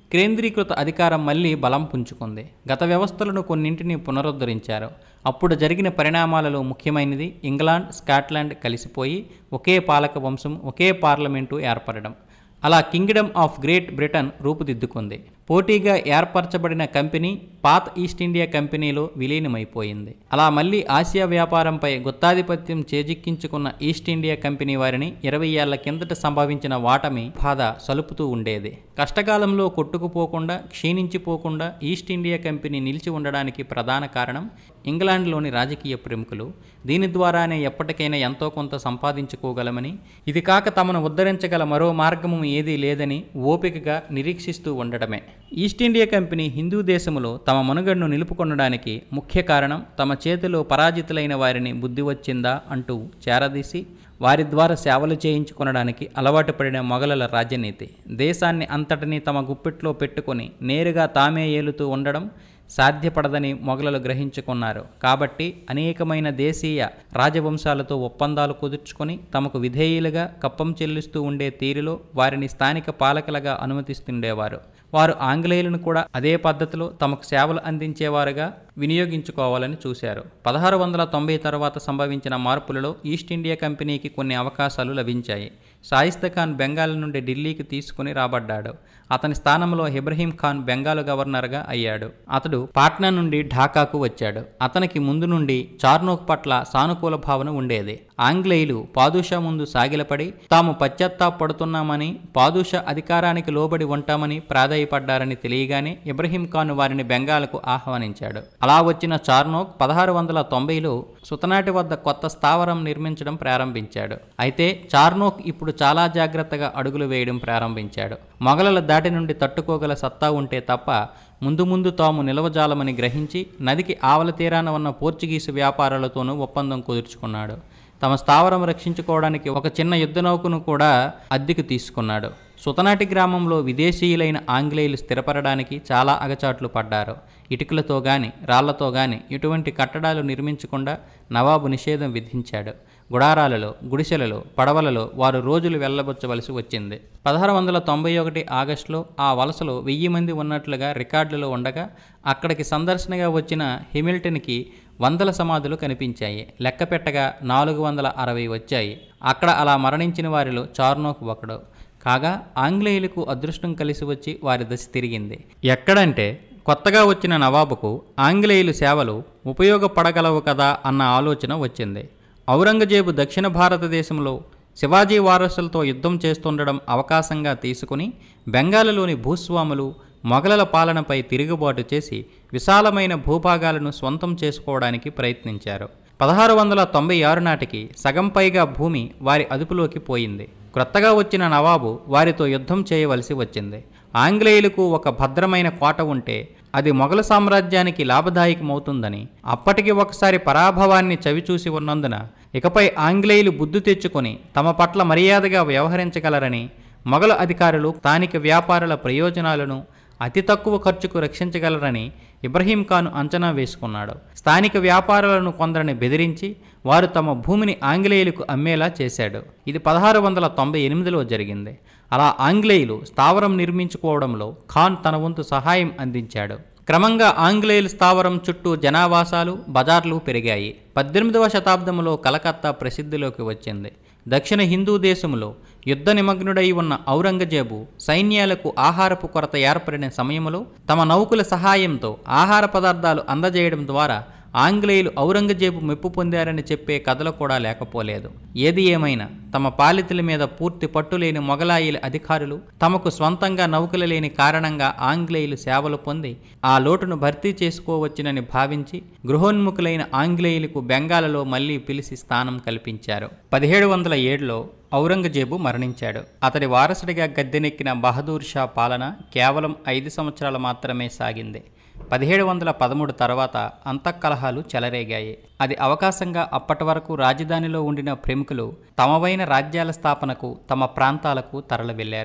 కేంద్రీకృత అధికారం మళ్ళీ బలం పుంజుకుంది గత వ్యవస్థలను కొన్నింటిని పునరుద్ధరించారు అప్పుడు జరిగిన పరిణామాలలో ముఖ్యమైనది ఇంగ్లాండ్ స్కాట్లాండ్ కలిసిపోయి ఒకే పాలక వంశం ఒకే పార్లమెంటు ఏర్పడడం అలా కింగ్డమ్ ఆఫ్ గ్రేట్ బ్రిటన్ రూపుదిద్దుకుంది పోటీగా ఏర్పరచబడిన కంపెనీ పాత ఈస్ట్ ఇండియా కంపెనీలో విలీనమైపోయింది అలా మళ్ళీ ఆసియా వ్యాపారంపై గుత్తాధిపత్యం చేజిక్కించుకున్న ఈస్ట్ ఇండియా కంపెనీ వారిని ఇరవై ఏళ్ల కిందట సంభవించిన వాటమి బాధ సలుపుతూ ఉండేది కష్టకాలంలో కొట్టుకుపోకుండా క్షీణించిపోకుండా ఈస్ట్ ఇండియా కంపెనీ నిలిచి ఉండడానికి ప్రధాన కారణం ఇంగ్లాండ్లోని రాజకీయ ప్రముఖులు దీని ద్వారానే ఎప్పటికైనా ఎంతో కొంత సంపాదించుకోగలమని ఇది కాక తమను ఉద్ధరించగల మరో మార్గము ఏదీ లేదని ఓపికగా నిరీక్షిస్తూ ఉండడమే ఈస్ట్ ఇండియా కంపెనీ హిందూ దేశములో తమ మనుగడను నిలుపుకొనడానికి ముఖ్య కారణం తమ చేతిలో పరాజితులైన వారిని బుద్ధి వచ్చిందా అంటూ చేరదీసి వారి ద్వారా సేవలు చేయించుకొనడానికి అలవాటు పడిన మొఘలుల రాజనీతి దేశాన్ని అంతటినీ తమ గుప్పిట్లో పెట్టుకొని నేరుగా తామే ఏలుతూ ఉండడం సాధ్యపడదని మొఘలులు గ్రహించుకున్నారు కాబట్టి అనేకమైన దేశీయ రాజవంశాలతో ఒప్పందాలు కుదుర్చుకొని తమకు విధేయులుగా కప్పం చెల్లిస్తూ ఉండే తీరులో వారిని స్థానిక పాలకులుగా అనుమతిస్తుండేవారు వారు ఆంగ్లేయులను కూడా అదే పద్ధతిలో తమకు సేవలు అందించేవారుగా వినియోగించుకోవాలని చూశారు పదహారు వందల తొంభై తర్వాత సంభవించిన మార్పులలో ఈస్ట్ ఇండియా కంపెనీకి కొన్ని అవకాశాలు లభించాయి షాయిస్తా ఖాన్ బెంగాల్ నుండి ఢిల్లీకి తీసుకుని రాబడ్డాడు అతని స్థానంలో ఇబ్రహీం ఖాన్ బెంగాల్ గవర్నర్గా అయ్యాడు అతడు పాట్నా నుండి ఢాకాకు వచ్చాడు అతనికి ముందు నుండి చార్నోక్ పట్ల సానుకూల భావన ఉండేది ఆంగ్లేయులు పాదుషా ముందు సాగిలపడి తాము పశ్చాత్తాపడుతున్నామని పాదుషా అధికారానికి లోబడి ఉంటామని ప్రాధాయపడ్డారని తెలియగానే ఇబ్రహీం ఖాన్ వారిని బెంగాల్కు ఆహ్వానించాడు అలా వచ్చిన చార్నోక్ పదహారు వందల తొంభైలో సుతనాటి వద్ద కొత్త స్థావరం నిర్మించడం ప్రారంభించాడు అయితే చార్నోక్ ఇప్పుడు చాలా జాగ్రత్తగా అడుగులు వేయడం ప్రారంభించాడు మొఘలుల దాటి నుండి తట్టుకోగల సత్తా ఉంటే తప్ప ముందు ముందు తాము నిలవజాలమని గ్రహించి నదికి ఆవల తీరాన ఉన్న పోర్చుగీసు వ్యాపారులతోనూ ఒప్పందం కుదుర్చుకున్నాడు తమ స్థావరం రక్షించుకోవడానికి ఒక చిన్న యుద్ధ నౌకను కూడా అద్దెకు తీసుకున్నాడు సుతనాటి గ్రామంలో విదేశీయులైన ఆంగ్లేయులు స్థిరపడడానికి చాలా అగచాట్లు పడ్డారు ఇటుకలతో గాని రాళ్లతో గాని ఎటువంటి కట్టడాలు నిర్మించకుండా నవాబు నిషేధం విధించాడు గుడారాలలో గుడిసెలలో పడవలలో వారు రోజులు వెళ్ళబుచ్చవలసి వచ్చింది పదహారు వందల తొంభై ఒకటి ఆగస్టులో ఆ వలసలో వెయ్యి మంది ఉన్నట్లుగా రికార్డులో ఉండగా అక్కడికి సందర్శనగా వచ్చిన హిమిల్టన్కి వందల సమాధులు కనిపించాయి లెక్క పెట్టగా నాలుగు వందల అరవై వచ్చాయి అక్కడ అలా మరణించిన వారిలో చార్నోక్ ఒకడు కాగా ఆంగ్లేయులకు అదృష్టం కలిసి వచ్చి వారి దశ తిరిగింది ఎక్కడంటే కొత్తగా వచ్చిన నవాబుకు ఆంగ్లేయులు సేవలు ఉపయోగపడగలవు కదా అన్న ఆలోచన వచ్చింది ఔరంగజేబు దక్షిణ భారతదేశంలో శివాజీ వారసులతో యుద్ధం చేస్తుండడం అవకాశంగా తీసుకుని బెంగాలులోని భూస్వాములు మొఘలుల పాలనపై తిరుగుబాటు చేసి విశాలమైన భూభాగాలను స్వంతం చేసుకోవడానికి ప్రయత్నించారు పదహారు వందల తొంభై ఆరు నాటికి సగం పైగా భూమి వారి అదుపులోకి పోయింది క్రొత్తగా వచ్చిన నవాబు వారితో యుద్ధం చేయవలసి వచ్చింది ఆంగ్లేయులకు ఒక భద్రమైన కోట ఉంటే అది మొఘలు సామ్రాజ్యానికి లాభదాయకమవుతుందని అప్పటికి ఒకసారి పరాభవాన్ని చవిచూసి ఉన్నందున ఇకపై ఆంగ్లేయులు బుద్ధి తెచ్చుకొని తమ పట్ల మర్యాదగా వ్యవహరించగలరని మొఘలు అధికారులు స్థానిక వ్యాపారుల ప్రయోజనాలను అతి తక్కువ ఖర్చుకు రక్షించగలరని ఇబ్రహీం ఖాన్ అంచనా వేసుకున్నాడు స్థానిక వ్యాపారులను కొందరిని బెదిరించి వారు తమ భూమిని ఆంగ్లేయులకు అమ్మేలా చేశాడు ఇది పదహారు వందల తొంభై ఎనిమిదిలో జరిగింది అలా ఆంగ్లేయులు స్థావరం నిర్మించుకోవడంలో ఖాన్ తన వంతు సహాయం అందించాడు క్రమంగా ఆంగ్లేయుల స్థావరం చుట్టూ జనావాసాలు బజార్లు పెరిగాయి పద్దెనిమిదవ శతాబ్దంలో కలకత్తా ప్రసిద్ధిలోకి వచ్చింది దక్షిణ హిందూ దేశంలో యుద్ధ నిమగ్నుడై ఉన్న ఔరంగజేబు సైన్యాలకు ఆహారపు కొరత ఏర్పడిన సమయంలో తమ నౌకుల సహాయంతో ఆహార పదార్థాలు అందజేయడం ద్వారా ఆంగ్లేయులు ఔరంగజేబు మెప్పు పొందారని చెప్పే కథలు కూడా లేకపోలేదు ఏది ఏమైనా తమ పాలితుల మీద పూర్తి పట్టులేని మొఘలాయిల అధికారులు తమకు స్వంతంగా నౌకలు లేని కారణంగా ఆంగ్లేయులు సేవలు పొంది ఆ లోటును భర్తీ చేసుకోవచ్చునని భావించి గృహోన్ముఖులైన ఆంగ్లేయులకు బెంగాల్లో మళ్లీ పిలిచి స్థానం కల్పించారు పదిహేడు వందల ఏడులో ఔరంగజేబు మరణించాడు అతడి వారసుడిగా గద్దెనెక్కిన బహదూర్ షా పాలన కేవలం ఐదు సంవత్సరాలు మాత్రమే సాగింది పదిహేడు వందల పదమూడు తర్వాత అంతఃకలహాలు చెలరేగాయి అది అవకాశంగా అప్పటి వరకు రాజధానిలో ఉండిన ప్రముఖులు తమవైన రాజ్యాల స్థాపనకు తమ ప్రాంతాలకు తరలి వెళ్లారు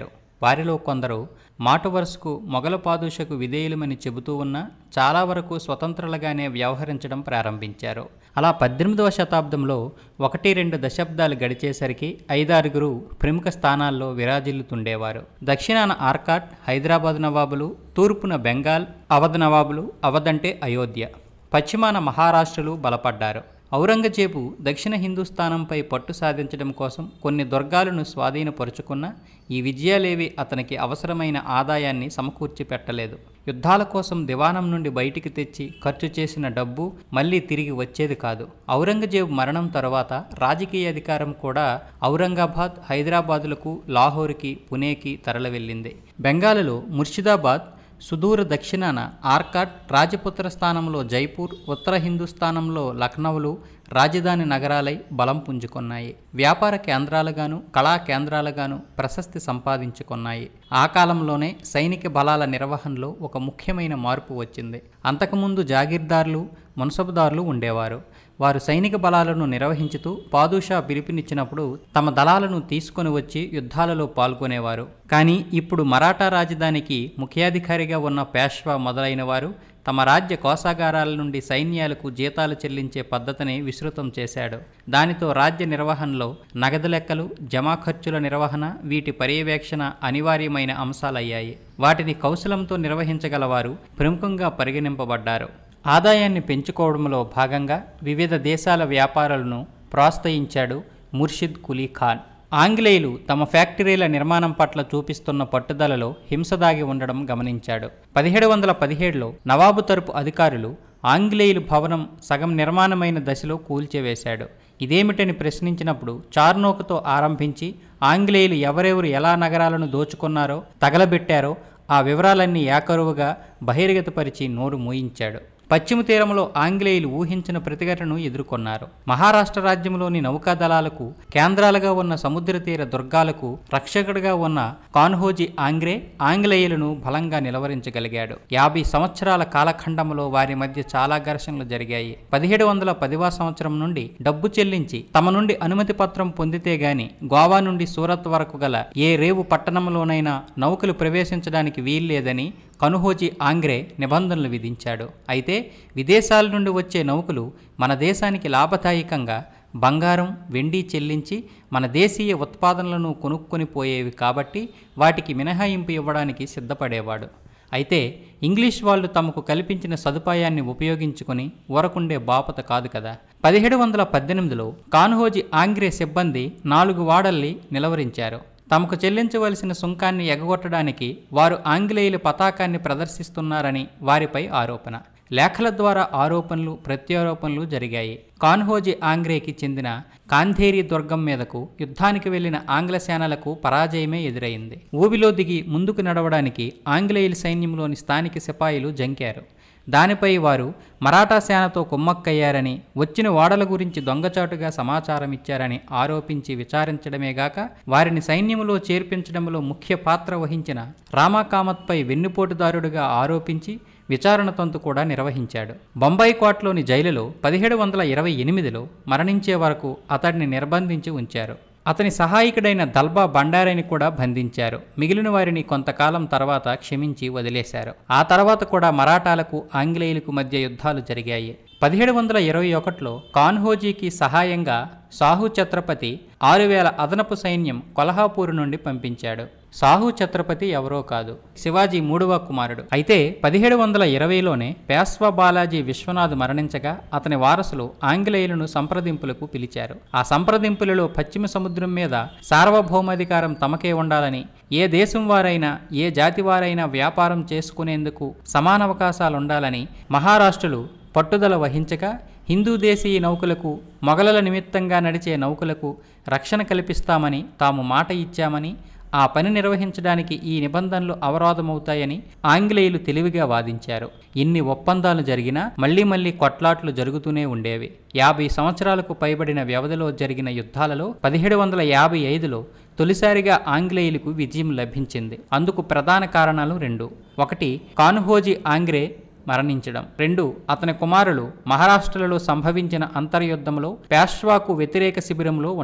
వారిలో కొందరు మాట వరుసకు మొఘల పాదుషకు విధేయులమని చెబుతూ ఉన్నా చాలా వరకు స్వతంత్రులుగానే వ్యవహరించడం ప్రారంభించారు అలా పద్దెనిమిదవ శతాబ్దంలో ఒకటి రెండు దశాబ్దాలు గడిచేసరికి ఐదారుగురు ప్రముఖ స్థానాల్లో విరాజిల్లుతుండేవారు దక్షిణాన ఆర్కాట్ హైదరాబాద్ నవాబులు తూర్పున బెంగాల్ అవధ్ నవాబులు అవధ్ అంటే అయోధ్య పశ్చిమాన మహారాష్ట్రలు బలపడ్డారు ఔరంగజేబు దక్షిణ హిందుస్థానంపై పట్టు సాధించడం కోసం కొన్ని దుర్గాలను స్వాధీనపరుచుకున్న ఈ విజయాలేవి అతనికి అవసరమైన ఆదాయాన్ని సమకూర్చి పెట్టలేదు యుద్ధాల కోసం దివానం నుండి బయటికి తెచ్చి ఖర్చు చేసిన డబ్బు మళ్ళీ తిరిగి వచ్చేది కాదు ఔరంగజేబు మరణం తరువాత రాజకీయ అధికారం కూడా ఔరంగాబాద్ హైదరాబాదులకు లాహోర్కి పుణేకి తరలివెళ్ళింది బెంగాలులో ముర్షిదాబాద్ సుదూర దక్షిణాన ఆర్కాట్ రాజపుత్ర స్థానంలో జైపూర్ ఉత్తర హిందుస్థానంలో లక్నౌలు రాజధాని నగరాలై బలం పుంజుకున్నాయి వ్యాపార కేంద్రాలుగాను కళా కేంద్రాలుగాను ప్రశస్తి సంపాదించుకున్నాయి ఆ కాలంలోనే సైనిక బలాల నిర్వహణలో ఒక ముఖ్యమైన మార్పు వచ్చింది అంతకుముందు జాగీర్దార్లు మున్సబుదారులు ఉండేవారు వారు సైనిక బలాలను నిర్వహించుతూ పాదుషా పిలుపునిచ్చినప్పుడు తమ దళాలను తీసుకొని వచ్చి యుద్ధాలలో పాల్గొనేవారు కానీ ఇప్పుడు మరాఠా రాజధానికి ముఖ్యాధికారిగా ఉన్న పేష్వా మొదలైన వారు తమ రాజ్య కోశాగారాల నుండి సైన్యాలకు జీతాలు చెల్లించే పద్ధతిని విస్తృతం చేశాడు దానితో రాజ్య నిర్వహణలో నగదు లెక్కలు జమా ఖర్చుల నిర్వహణ వీటి పర్యవేక్షణ అనివార్యమైన అంశాలయ్యాయి వాటిని కౌశలంతో నిర్వహించగలవారు ప్రముఖంగా పరిగణింపబడ్డారు ఆదాయాన్ని పెంచుకోవడంలో భాగంగా వివిధ దేశాల వ్యాపారాలను ప్రోత్సహించాడు ముర్షిద్ కులీ ఖాన్ ఆంగ్లేయులు తమ ఫ్యాక్టరీల నిర్మాణం పట్ల చూపిస్తున్న పట్టుదలలో హింస దాగి ఉండడం గమనించాడు పదిహేడు వందల పదిహేడులో నవాబు తరపు అధికారులు ఆంగ్లేయులు భవనం సగం నిర్మాణమైన దశలో కూల్చివేశాడు ఇదేమిటని ప్రశ్నించినప్పుడు చార్నోకుతో ఆరంభించి ఆంగ్లేయులు ఎవరెవరు ఎలా నగరాలను దోచుకున్నారో తగలబెట్టారో ఆ వివరాలన్నీ ఏకరువుగా బహిర్గతపరిచి నోరు మూయించాడు పశ్చిమ తీరంలో ఆంగ్లేయులు ఊహించిన ప్రతిఘటనను ఎదుర్కొన్నారు మహారాష్ట్ర రాజ్యంలోని నౌకాదళాలకు కేంద్రాలుగా ఉన్న సముద్ర తీర దుర్గాలకు రక్షకుడిగా ఉన్న కాన్హోజీ ఆంగ్రే ఆంగ్లేయులను బలంగా నిలవరించగలిగాడు యాభై సంవత్సరాల కాలఖండంలో వారి మధ్య చాలా ఘర్షణలు జరిగాయి పదిహేడు వందల పదివ సంవత్సరం నుండి డబ్బు చెల్లించి తమ నుండి అనుమతి పత్రం పొందితే గాని గోవా నుండి సూరత్ వరకు గల ఏ రేవు పట్టణంలోనైనా నౌకలు ప్రవేశించడానికి వీల్లేదని కనుహోజీ ఆంగ్రే నిబంధనలు విధించాడు అయితే విదేశాల నుండి వచ్చే నౌకలు మన దేశానికి లాభదాయకంగా బంగారం వెండి చెల్లించి మన దేశీయ ఉత్పాదనలను కొనుక్కొని పోయేవి కాబట్టి వాటికి మినహాయింపు ఇవ్వడానికి సిద్ధపడేవాడు అయితే ఇంగ్లీష్ వాళ్ళు తమకు కల్పించిన సదుపాయాన్ని ఉపయోగించుకొని ఊరకుండే బాపత కాదు కదా పదిహేడు వందల పద్దెనిమిదిలో కాన్హోజీ ఆంగ్రే సిబ్బంది నాలుగు వాడల్ని నిలవరించారు తమకు చెల్లించవలసిన సుంకాన్ని ఎగగొట్టడానికి వారు ఆంగ్లేయుల పతాకాన్ని ప్రదర్శిస్తున్నారని వారిపై ఆరోపణ లేఖల ద్వారా ఆరోపణలు ప్రత్యారోపణలు జరిగాయి కాన్హోజీ ఆంగ్రేకి చెందిన కాంధేరి దుర్గం మీదకు యుద్ధానికి వెళ్లిన ఆంగ్ల సేనలకు పరాజయమే ఎదురైంది ఊబిలో దిగి ముందుకు నడవడానికి ఆంగ్లేయుల సైన్యంలోని స్థానిక సిపాయిలు జంకారు దానిపై వారు మరాఠా సేనతో కుమ్మక్కయ్యారని వచ్చిన ఓడల గురించి దొంగచాటుగా సమాచారం ఇచ్చారని ఆరోపించి విచారించడమేగాక వారిని సైన్యములో చేర్పించడంలో ముఖ్య పాత్ర వహించిన రామాకామత్పై వెన్నుపోటుదారుడిగా ఆరోపించి విచారణ తంతు కూడా నిర్వహించాడు బొంబాయి కోటలోని జైలులో పదిహేడు వందల ఇరవై ఎనిమిదిలో మరణించే వరకు అతడిని నిర్బంధించి ఉంచారు అతని సహాయకుడైన దల్బా బండారిని కూడా బంధించారు మిగిలిన వారిని కొంతకాలం తర్వాత క్షమించి వదిలేశారు ఆ తర్వాత కూడా మరాఠాలకు ఆంగ్లేయులకు మధ్య యుద్ధాలు జరిగాయి పదిహేడు వందల ఇరవై ఒకటిలో కాన్హోజీకి సహాయంగా సాహు ఛత్రపతి ఆరు వేల అదనపు సైన్యం కొల్హాపూర్ నుండి పంపించాడు సాహు ఛత్రపతి ఎవరో కాదు శివాజీ మూడవ కుమారుడు అయితే పదిహేడు వందల ఇరవైలోనే పేష్వా బాలాజీ విశ్వనాథ్ మరణించగా అతని వారసులు ఆంగ్లేయులను సంప్రదింపులకు పిలిచారు ఆ సంప్రదింపులలో పశ్చిమ సముద్రం మీద సార్వభౌమాధికారం తమకే ఉండాలని ఏ దేశం వారైనా ఏ జాతి వారైనా వ్యాపారం చేసుకునేందుకు సమానావకాశాలుండాలని మహారాష్ట్రులు పట్టుదల వహించగా హిందూ దేశీయ నౌకలకు మొఘలుల నిమిత్తంగా నడిచే నౌకలకు రక్షణ కల్పిస్తామని తాము మాట ఇచ్చామని ఆ పని నిర్వహించడానికి ఈ నిబంధనలు అవరోధమవుతాయని ఆంగ్లేయులు తెలివిగా వాదించారు ఇన్ని ఒప్పందాలు జరిగినా మళ్లీ మళ్లీ కొట్లాట్లు జరుగుతూనే ఉండేవి యాభై సంవత్సరాలకు పైబడిన వ్యవధిలో జరిగిన యుద్ధాలలో పదిహేడు వందల యాభై ఐదులో తొలిసారిగా ఆంగ్లేయులకు విజయం లభించింది అందుకు ప్రధాన కారణాలు రెండు ఒకటి కానుహోజీ ఆంగ్రే మరణించడం రెండు అతని కుమారులు మహారాష్ట్రలో సంభవించిన అంతర్యుద్ధంలో పేష్వాకు వ్యతిరేక శిబిరంలో ఉండడం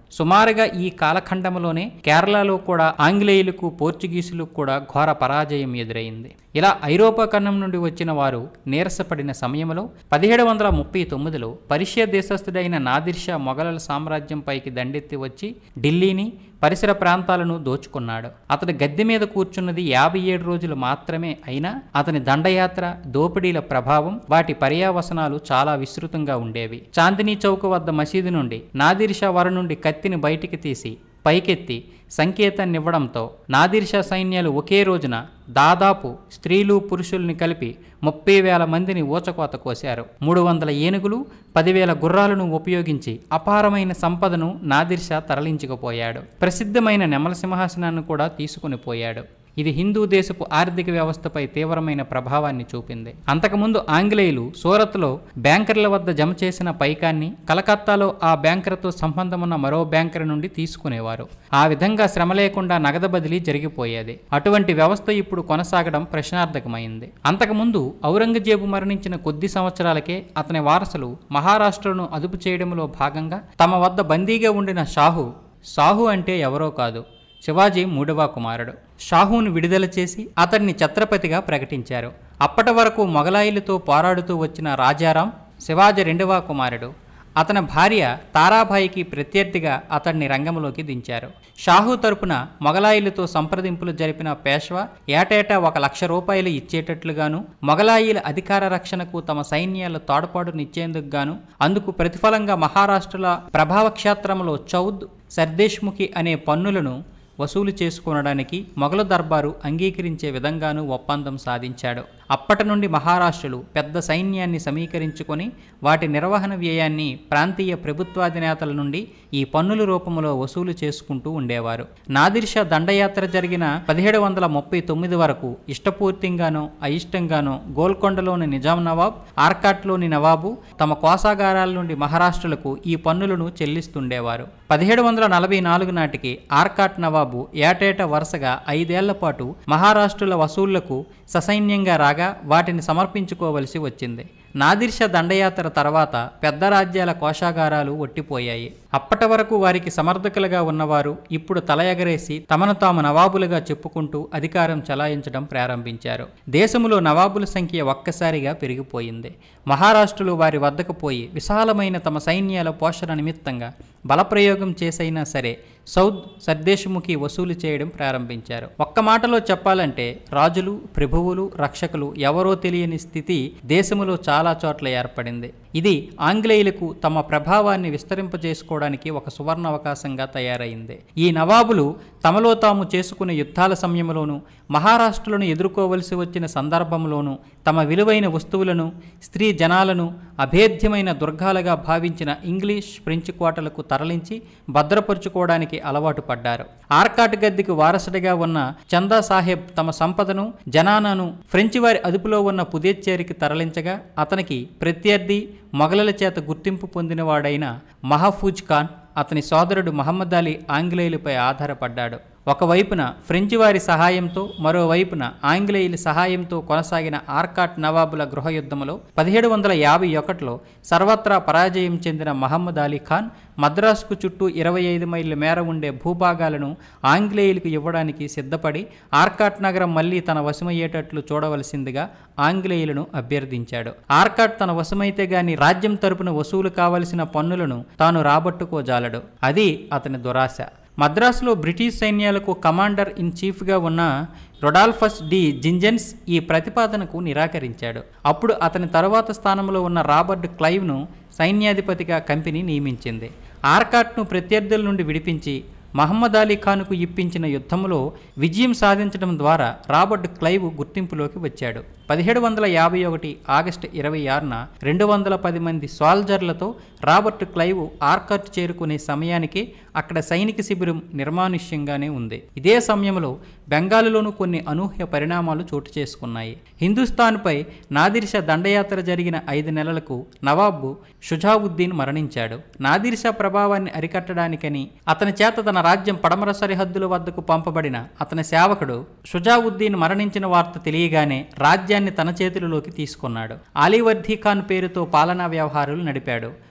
సుమారుగా ఈ కాలఖండంలోనే కేరళలో కూడా ఆంగ్లేయులకు పోర్చుగీసులకు కూడా ఘోర పరాజయం ఎదురైంది ఇలా ఐరోపా ఖండం నుండి వచ్చిన వారు నీరసపడిన సమయంలో పదిహేడు వందల ముప్పై తొమ్మిదిలో పర్షియా దేశస్థుడైన నాదిర్ షా మొఘలుల సామ్రాజ్యంపైకి దండెత్తి వచ్చి ఢిల్లీని పరిసర ప్రాంతాలను దోచుకున్నాడు అతడు గద్దె మీద కూర్చున్నది యాభై ఏడు రోజులు మాత్రమే అయినా అతని దండయాత్ర దోపిడీల ప్రభావం వాటి పర్యావసనాలు చాలా విస్తృతంగా ఉండేవి చాందినీ చౌక వద్ద మసీదు నుండి నాదిర్ షా వర నుండి కత్తిని బయటికి తీసి పైకెత్తి సంకేతాన్నివ్వడంతో నాదిర్షా సైన్యాలు ఒకే రోజున దాదాపు స్త్రీలు పురుషుల్ని కలిపి ముప్పై వేల మందిని ఊచకోత కోశారు మూడు వందల ఏనుగులు పదివేల గుర్రాలను ఉపయోగించి అపారమైన సంపదను నాదిర్షా తరలించుకుపోయాడు ప్రసిద్ధమైన నెమల సింహాసనాన్ని కూడా తీసుకుని పోయాడు ఇది హిందూ దేశపు ఆర్థిక వ్యవస్థపై తీవ్రమైన ప్రభావాన్ని చూపింది అంతకుముందు ఆంగ్లేయులు సూరత్లో బ్యాంకర్ల వద్ద జమ చేసిన పైకాన్ని కలకత్తాలో ఆ బ్యాంకర్తో సంబంధం ఉన్న మరో బ్యాంకర్ నుండి తీసుకునేవారు ఆ విధంగా శ్రమ లేకుండా నగదు బదిలీ జరిగిపోయేది అటువంటి వ్యవస్థ ఇప్పుడు కొనసాగడం ప్రశ్నార్థకమైంది అంతకుముందు ఔరంగజేబు మరణించిన కొద్ది సంవత్సరాలకే అతని వారసులు మహారాష్ట్రను అదుపు చేయడంలో భాగంగా తమ వద్ద బందీగా ఉండిన షాహు సాహు అంటే ఎవరో కాదు శివాజీ మూడవ కుమారుడు షాహును విడుదల చేసి అతన్ని ఛత్రపతిగా ప్రకటించారు అప్పటి వరకు మొఘలాయిలతో పోరాడుతూ వచ్చిన రాజారాం శివాజీ రెండవ కుమారుడు అతని భార్య తారాబాయికి ప్రత్యర్థిగా అతన్ని రంగంలోకి దించారు షాహు తరపున మొఘలాయిలతో సంప్రదింపులు జరిపిన పేష్వా ఏటేటా ఒక లక్ష రూపాయలు ఇచ్చేటట్లుగాను మొఘలాయిల అధికార రక్షణకు తమ సైన్యాల తోడ్పాటునిచ్చేందుకు గాను అందుకు ప్రతిఫలంగా మహారాష్ట్రల ప్రభావ క్షేత్రంలో చౌద్ సర్దేశ్ముఖి అనే పన్నులను వసూలు చేసుకొనడానికి మొఘలు దర్బారు అంగీకరించే విధంగానూ ఒప్పందం సాధించాడు అప్పటి నుండి మహారాష్ట్రలు పెద్ద సైన్యాన్ని సమీకరించుకొని వాటి నిర్వహణ వ్యయాన్ని ప్రాంతీయ ప్రభుత్వాధినేతల నుండి ఈ పన్నుల రూపంలో వసూలు చేసుకుంటూ ఉండేవారు నాదిర్షా దండయాత్ర జరిగిన పదిహేడు వందల ముప్పై తొమ్మిది వరకు ఇష్టపూర్తిగానో అయిష్టంగానో గోల్కొండలోని నిజాం నవాబ్ ఆర్కాట్లోని నవాబు తమ కోసాగారాల నుండి మహారాష్ట్రలకు ఈ పన్నులను చెల్లిస్తుండేవారు పదిహేడు వందల నలభై నాలుగు నాటికి ఆర్కాట్ నవాబు ఏటేటా వరుసగా ఐదేళ్ల పాటు మహారాష్ట్రుల వసూళ్లకు ససైన్యంగా రాగా వాటిని సమర్పించుకోవలసి వచ్చింది నాదిర్షా దండయాత్ర తర్వాత పెద్ద రాజ్యాల కోశాగారాలు ఒట్టిపోయాయి అప్పటి వరకు వారికి సమర్థకులుగా ఉన్నవారు ఇప్పుడు తల ఎగరేసి తమను తాము నవాబులుగా చెప్పుకుంటూ అధికారం చలాయించడం ప్రారంభించారు దేశంలో నవాబుల సంఖ్య ఒక్కసారిగా పెరిగిపోయింది మహారాష్ట్రలు వారి వద్దకు పోయి విశాలమైన తమ సైన్యాల పోషణ నిమిత్తంగా బలప్రయోగం చేసైనా సరే సౌద్ సర్దేశముఖి వసూలు చేయడం ప్రారంభించారు ఒక్క మాటలో చెప్పాలంటే రాజులు ప్రభువులు రక్షకులు ఎవరో తెలియని స్థితి దేశములో చాలా చోట్ల ఏర్పడింది ఇది ఆంగ్లేయులకు తమ ప్రభావాన్ని విస్తరింపజేసుకోవడానికి ఒక సువర్ణ అవకాశంగా తయారైంది ఈ నవాబులు తమలో తాము చేసుకునే యుద్ధాల సమయంలోనూ మహారాష్ట్రలను ఎదుర్కోవలసి వచ్చిన సందర్భంలోనూ తమ విలువైన వస్తువులను స్త్రీ జనాలను అభేద్యమైన దుర్గాలుగా భావించిన ఇంగ్లీష్ ఫ్రెంచ్ కోటలకు తరలించి భద్రపరుచుకోవడానికి అలవాటు పడ్డారు ఆర్కాట్ గద్దెకు వారసుడిగా ఉన్న చందా సాహెబ్ తమ సంపదను జనానాను ఫ్రెంచి వారి అదుపులో ఉన్న పుదేచ్చేరికి తరలించగా అతనికి ప్రత్యర్థి మొఘలుల చేత గుర్తింపు పొందినవాడైన మహఫూజ్ ఖాన్ అతని సోదరుడు మహమ్మద్ అలీ ఆంగ్లేయులపై ఆధారపడ్డాడు ఒకవైపున ఫ్రెంచి వారి సహాయంతో మరోవైపున ఆంగ్లేయుల సహాయంతో కొనసాగిన ఆర్కాట్ నవాబుల గృహయుద్ధంలో పదిహేడు వందల యాభై ఒకటిలో సర్వత్రా పరాజయం చెందిన మహమ్మద్ అలీ ఖాన్ మద్రాసుకు చుట్టూ ఇరవై ఐదు మైళ్ళ మేర ఉండే భూభాగాలను ఆంగ్లేయులకు ఇవ్వడానికి సిద్ధపడి ఆర్కాట్ నగరం మళ్లీ తన వశమయ్యేటట్లు చూడవలసిందిగా ఆంగ్లేయులను అభ్యర్థించాడు ఆర్కాట్ తన వశమైతే గాని రాజ్యం తరపున వసూలు కావలసిన పన్నులను తాను రాబట్టుకోజాలడు అది అతని దురాశ మద్రాసులో బ్రిటిష్ సైన్యాలకు కమాండర్ ఇన్ చీఫ్గా ఉన్న రొడాల్ఫస్ డి జింజన్స్ ఈ ప్రతిపాదనకు నిరాకరించాడు అప్పుడు అతని తరువాత స్థానంలో ఉన్న రాబర్ట్ క్లైవ్ను సైన్యాధిపతిగా కంపెనీ నియమించింది ఆర్కాట్ను ప్రత్యర్థుల నుండి విడిపించి మహమ్మద్ అలీ ఖాన్కు ఇప్పించిన యుద్ధంలో విజయం సాధించడం ద్వారా రాబర్ట్ క్లైవ్ గుర్తింపులోకి వచ్చాడు పదిహేడు వందల యాభై ఒకటి ఆగస్టు ఇరవై ఆరున రెండు వందల పది మంది సాల్జర్లతో రాబర్ట్ క్లైవ్ ఆర్కట్ చేరుకునే సమయానికి అక్కడ సైనిక శిబిరం నిర్మానుష్యంగానే ఉంది ఇదే సమయంలో బెంగాలులోనూ కొన్ని అనూహ్య పరిణామాలు చోటు చేసుకున్నాయి హిందుస్థాన్పై నాదిర్షా దండయాత్ర జరిగిన ఐదు నెలలకు నవాబు షుజావుద్దీన్ మరణించాడు నాదిర్షా ప్రభావాన్ని అరికట్టడానికని అతని చేత తన రాజ్యం పడమర సరిహద్దుల వద్దకు పంపబడిన అతని సేవకుడు షుజావుద్దీన్ మరణించిన వార్త తెలియగానే రాజ్యాన్ని తన చేతులలోకి తీసుకున్నాడు ఆలీవర్ధీ ఖాన్ పేరుతో పాలనా వ్యవహారాలు నడిపాడు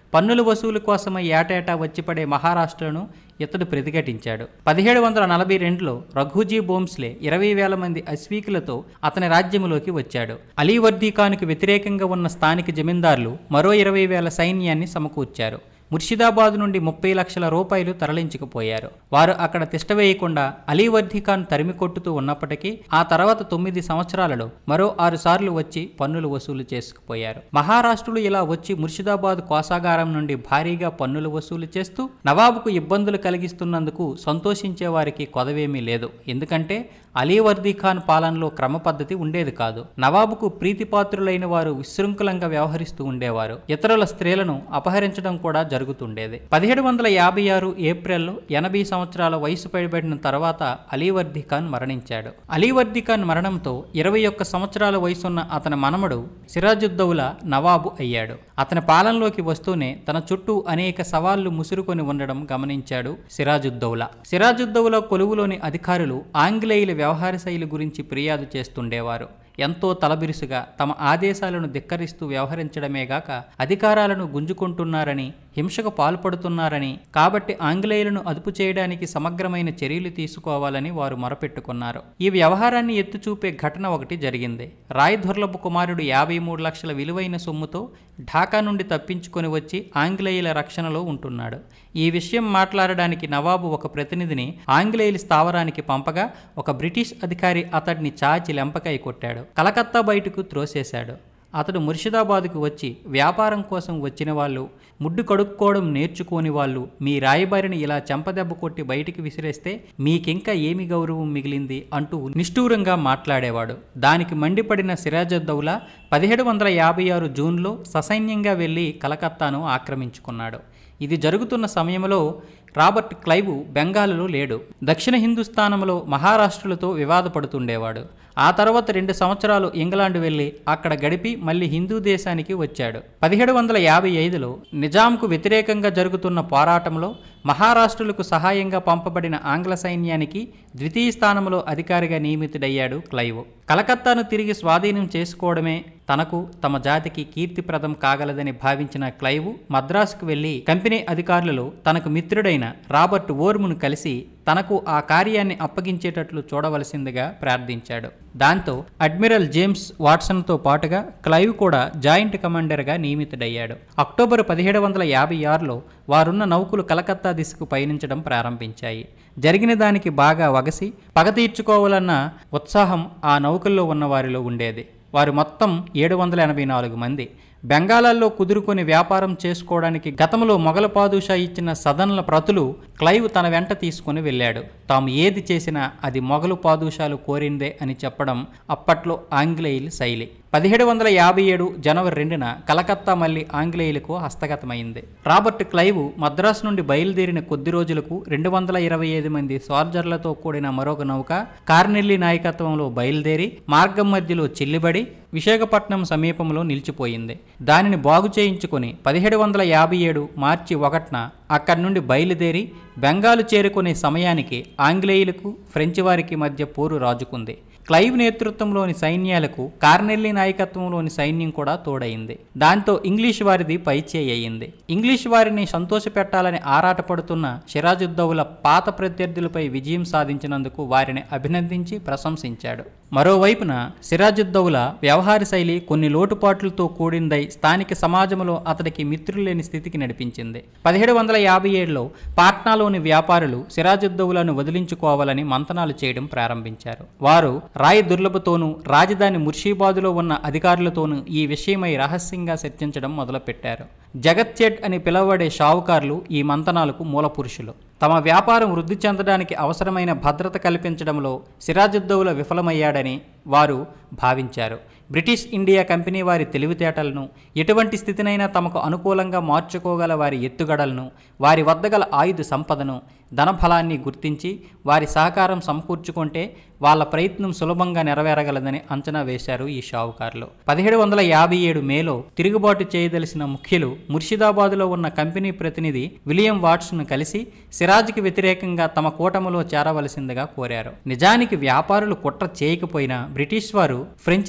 పన్నుల వసూలు కోసమై ఏటేటా వచ్చిపడే మహారాష్ట్రను ఇతడు ప్రతిఘటించాడు పదిహేడు వందల నలభై రెండులో రఘుజీ బోమ్స్లే ఇరవై వేల మంది అశ్వీకులతో అతని రాజ్యములోకి వచ్చాడు అలీవర్దీ ఖాన్కు వ్యతిరేకంగా ఉన్న స్థానిక జమీందారులు మరో ఇరవై వేల సైన్యాన్ని సమకూర్చారు ముర్షిదాబాద్ నుండి ముప్పై లక్షల రూపాయలు తరలించుకుపోయారు వారు అక్కడ తిష్టవేయకుండా అలీవర్దీ ఖాన్ తరిమి కొట్టుతూ ఉన్నప్పటికీ ఆ తర్వాత తొమ్మిది సంవత్సరాలలో మరో ఆరు సార్లు వచ్చి పన్నులు వసూలు చేసుకుపోయారు మహారాష్ట్రులు ఇలా వచ్చి ముర్షిదాబాద్ కోసాగారం నుండి భారీగా పన్నులు వసూలు చేస్తూ నవాబుకు ఇబ్బందులు కలిగిస్తున్నందుకు సంతోషించే వారికి కొదవేమీ లేదు ఎందుకంటే అలీవర్దీ ఖాన్ పాలనలో క్రమ పద్ధతి ఉండేది కాదు నవాబుకు ప్రీతిపాత్రులైన వారు విశృంఖలంగా వ్యవహరిస్తూ ఉండేవారు ఇతరుల స్త్రీలను అపహరించడం కూడా జరుగుతుండేది పదిహేడు వందల యాభై ఆరు ఏప్రిల్లో ఎనభై సంవత్సరాల వయసు పైబడిన తర్వాత అలీవర్దీ ఖాన్ మరణించాడు అలీవర్దీ ఖాన్ మరణంతో ఇరవై ఒక్క సంవత్సరాల వయసున్న అతని మనమడు సిరాజుద్దౌలా నవాబు అయ్యాడు అతని పాలనలోకి వస్తూనే తన చుట్టూ అనేక సవాళ్లు ముసురుకొని ఉండడం గమనించాడు సిరాజుద్దౌలా సిరాజుద్దౌలా కొలువులోని అధికారులు ఆంగ్లేయుల వ్యవహార శైలి గురించి ఫిర్యాదు చేస్తుండేవారు ఎంతో తలబిరుసుగా తమ ఆదేశాలను ధిక్కరిస్తూ వ్యవహరించడమే గాక అధికారాలను గుంజుకుంటున్నారని హింసకు పాల్పడుతున్నారని కాబట్టి ఆంగ్లేయులను అదుపు చేయడానికి సమగ్రమైన చర్యలు తీసుకోవాలని వారు మొరపెట్టుకున్నారు ఈ వ్యవహారాన్ని ఎత్తుచూపే ఘటన ఒకటి జరిగింది రాయ్ దుర్లభ కుమారుడు యాభై మూడు లక్షల విలువైన సొమ్ముతో ఢాకా నుండి తప్పించుకొని వచ్చి ఆంగ్లేయుల రక్షణలో ఉంటున్నాడు ఈ విషయం మాట్లాడడానికి నవాబు ఒక ప్రతినిధిని ఆంగ్లేయుల స్థావరానికి పంపగా ఒక బ్రిటిష్ అధికారి అతడిని చాచి లెంపకై కొట్టాడు కలకత్తా బయటకు త్రోసేశాడు అతడు ముర్షిదాబాదుకు వచ్చి వ్యాపారం కోసం వచ్చిన వాళ్ళు ముడ్డు కడుక్కోవడం నేర్చుకోని వాళ్ళు మీ రాయబారిని ఇలా చెంపదెబ్బ కొట్టి బయటికి విసిరేస్తే మీకింకా ఏమి గౌరవం మిగిలింది అంటూ నిష్ఠూరంగా మాట్లాడేవాడు దానికి మండిపడిన సిరాజద్దౌలా పదిహేడు వందల యాభై ఆరు జూన్లో ససైన్యంగా వెళ్ళి కలకత్తాను ఆక్రమించుకున్నాడు ఇది జరుగుతున్న సమయంలో రాబర్ట్ క్లైవ్ బెంగాల్లో లేడు దక్షిణ హిందుస్థానంలో మహారాష్ట్రులతో వివాదపడుతుండేవాడు ఆ తర్వాత రెండు సంవత్సరాలు ఇంగ్లాండ్ వెళ్ళి అక్కడ గడిపి మళ్ళీ హిందూ దేశానికి వచ్చాడు పదిహేడు వందల యాభై ఐదులో నిజాంకు వ్యతిరేకంగా జరుగుతున్న పోరాటంలో మహారాష్ట్రులకు సహాయంగా పంపబడిన ఆంగ్ల సైన్యానికి ద్వితీయ స్థానంలో అధికారిగా నియమితుడయ్యాడు క్లైవ్ కలకత్తాను తిరిగి స్వాధీనం చేసుకోవడమే తనకు తమ జాతికి కీర్తిప్రదం కాగలదని భావించిన క్లైవ్ మద్రాసుకు వెళ్లి కంపెనీ అధికారులలో తనకు మిత్రుడైన రాబర్ట్ ఓర్మును కలిసి తనకు ఆ కార్యాన్ని అప్పగించేటట్లు చూడవలసిందిగా ప్రార్థించాడు దాంతో అడ్మిరల్ జేమ్స్ వాట్సన్తో పాటుగా క్లైవ్ కూడా జాయింట్ కమాండర్గా నియమితుడయ్యాడు అక్టోబర్ పదిహేడు వందల యాభై ఆరులో వారున్న నౌకలు కలకత్తా దిశకు పయనించడం ప్రారంభించాయి జరిగిన దానికి బాగా వగసి పగ తీర్చుకోవాలన్న ఉత్సాహం ఆ నౌకల్లో ఉన్న వారిలో ఉండేది వారు మొత్తం ఏడు వందల ఎనభై నాలుగు మంది బెంగాలాల్లో కుదురుకొని వ్యాపారం చేసుకోవడానికి గతంలో మొఘల పాదుషా ఇచ్చిన సదన్ల ప్రతులు క్లైవ్ తన వెంట తీసుకుని వెళ్ళాడు తాము ఏది చేసినా అది మొఘలు పాదుషాలు కోరిందే అని చెప్పడం అప్పట్లో ఆంగ్లేయుల శైలి పదిహేడు వందల యాభై ఏడు జనవరి రెండున కలకత్తా మళ్ళీ ఆంగ్లేయులకు హస్తగతమైంది రాబర్ట్ క్లైవ్ మద్రాసు నుండి బయలుదేరిన కొద్ది రోజులకు రెండు వందల ఇరవై ఐదు మంది సోల్జర్లతో కూడిన మరొక నౌక కార్నెల్లి నాయకత్వంలో బయలుదేరి మార్గం మధ్యలో చిల్లిబడి విశాఖపట్నం సమీపంలో నిలిచిపోయింది దానిని బాగు చేయించుకొని పదిహేడు వందల యాభై ఏడు మార్చి ఒకటిన అక్కడి నుండి బయలుదేరి బెంగాలు చేరుకునే సమయానికి ఆంగ్లేయులకు ఫ్రెంచి వారికి మధ్య పోరు రాజుకుంది క్లైవ్ నేతృత్వంలోని సైన్యాలకు కార్నెల్లి నాయకత్వంలోని సైన్యం కూడా తోడైంది దాంతో ఇంగ్లీష్ వారిది పైచేయి అయింది ఇంగ్లీష్ వారిని సంతోషపెట్టాలని ఆరాటపడుతున్న సిరాజుద్దౌల పాత ప్రత్యర్థులపై విజయం సాధించినందుకు వారిని అభినందించి ప్రశంసించాడు మరోవైపున సిరాజుద్దౌలా వ్యవహార శైలి కొన్ని లోటుపాట్లతో కూడిందై స్థానిక సమాజంలో అతడికి మిత్రులేని స్థితికి నడిపించింది పదిహేడు వందల యాభై ఏడులో పాట్నాలోని వ్యాపారులు సిరాజుద్దౌలాను వదిలించుకోవాలని మంతనాలు చేయడం ప్రారంభించారు వారు రాయ్ దుర్లభతోనూ రాజధాని ముర్షీబాదులో ఉన్న అధికారులతోనూ ఈ విషయమై రహస్యంగా చర్చించడం మొదలుపెట్టారు జగత్చేట్ అని పిలువబడే షావుకారులు ఈ మంతనాలకు మూలపురుషులు తమ వ్యాపారం వృద్ధి చెందడానికి అవసరమైన భద్రత కల్పించడంలో సిరాజుద్దౌలా విఫలమయ్యాడని వారు భావించారు బ్రిటిష్ ఇండియా కంపెనీ వారి తెలివితేటలను ఎటువంటి స్థితినైనా తమకు అనుకూలంగా మార్చుకోగల వారి ఎత్తుగడలను వారి వద్ద గల ఆయుధ సంపదను ధనఫలాన్ని గుర్తించి వారి సహకారం సమకూర్చుకుంటే వాళ్ళ ప్రయత్నం సులభంగా నెరవేరగలదని అంచనా వేశారు ఈ షావుకారులు పదిహేడు వందల యాభై ఏడు మేలో తిరుగుబాటు చేయదలిసిన ముఖ్యులు ముర్షిదాబాదులో ఉన్న కంపెనీ ప్రతినిధి విలియం వాట్స్ను కలిసి సిరాజ్కి వ్యతిరేకంగా తమ కూటమిలో చేరవలసిందిగా కోరారు నిజానికి వ్యాపారులు కుట్ర చేయకపోయినా బ్రిటిష్ వారు ఫ్రెంచ్ స్థావరమైన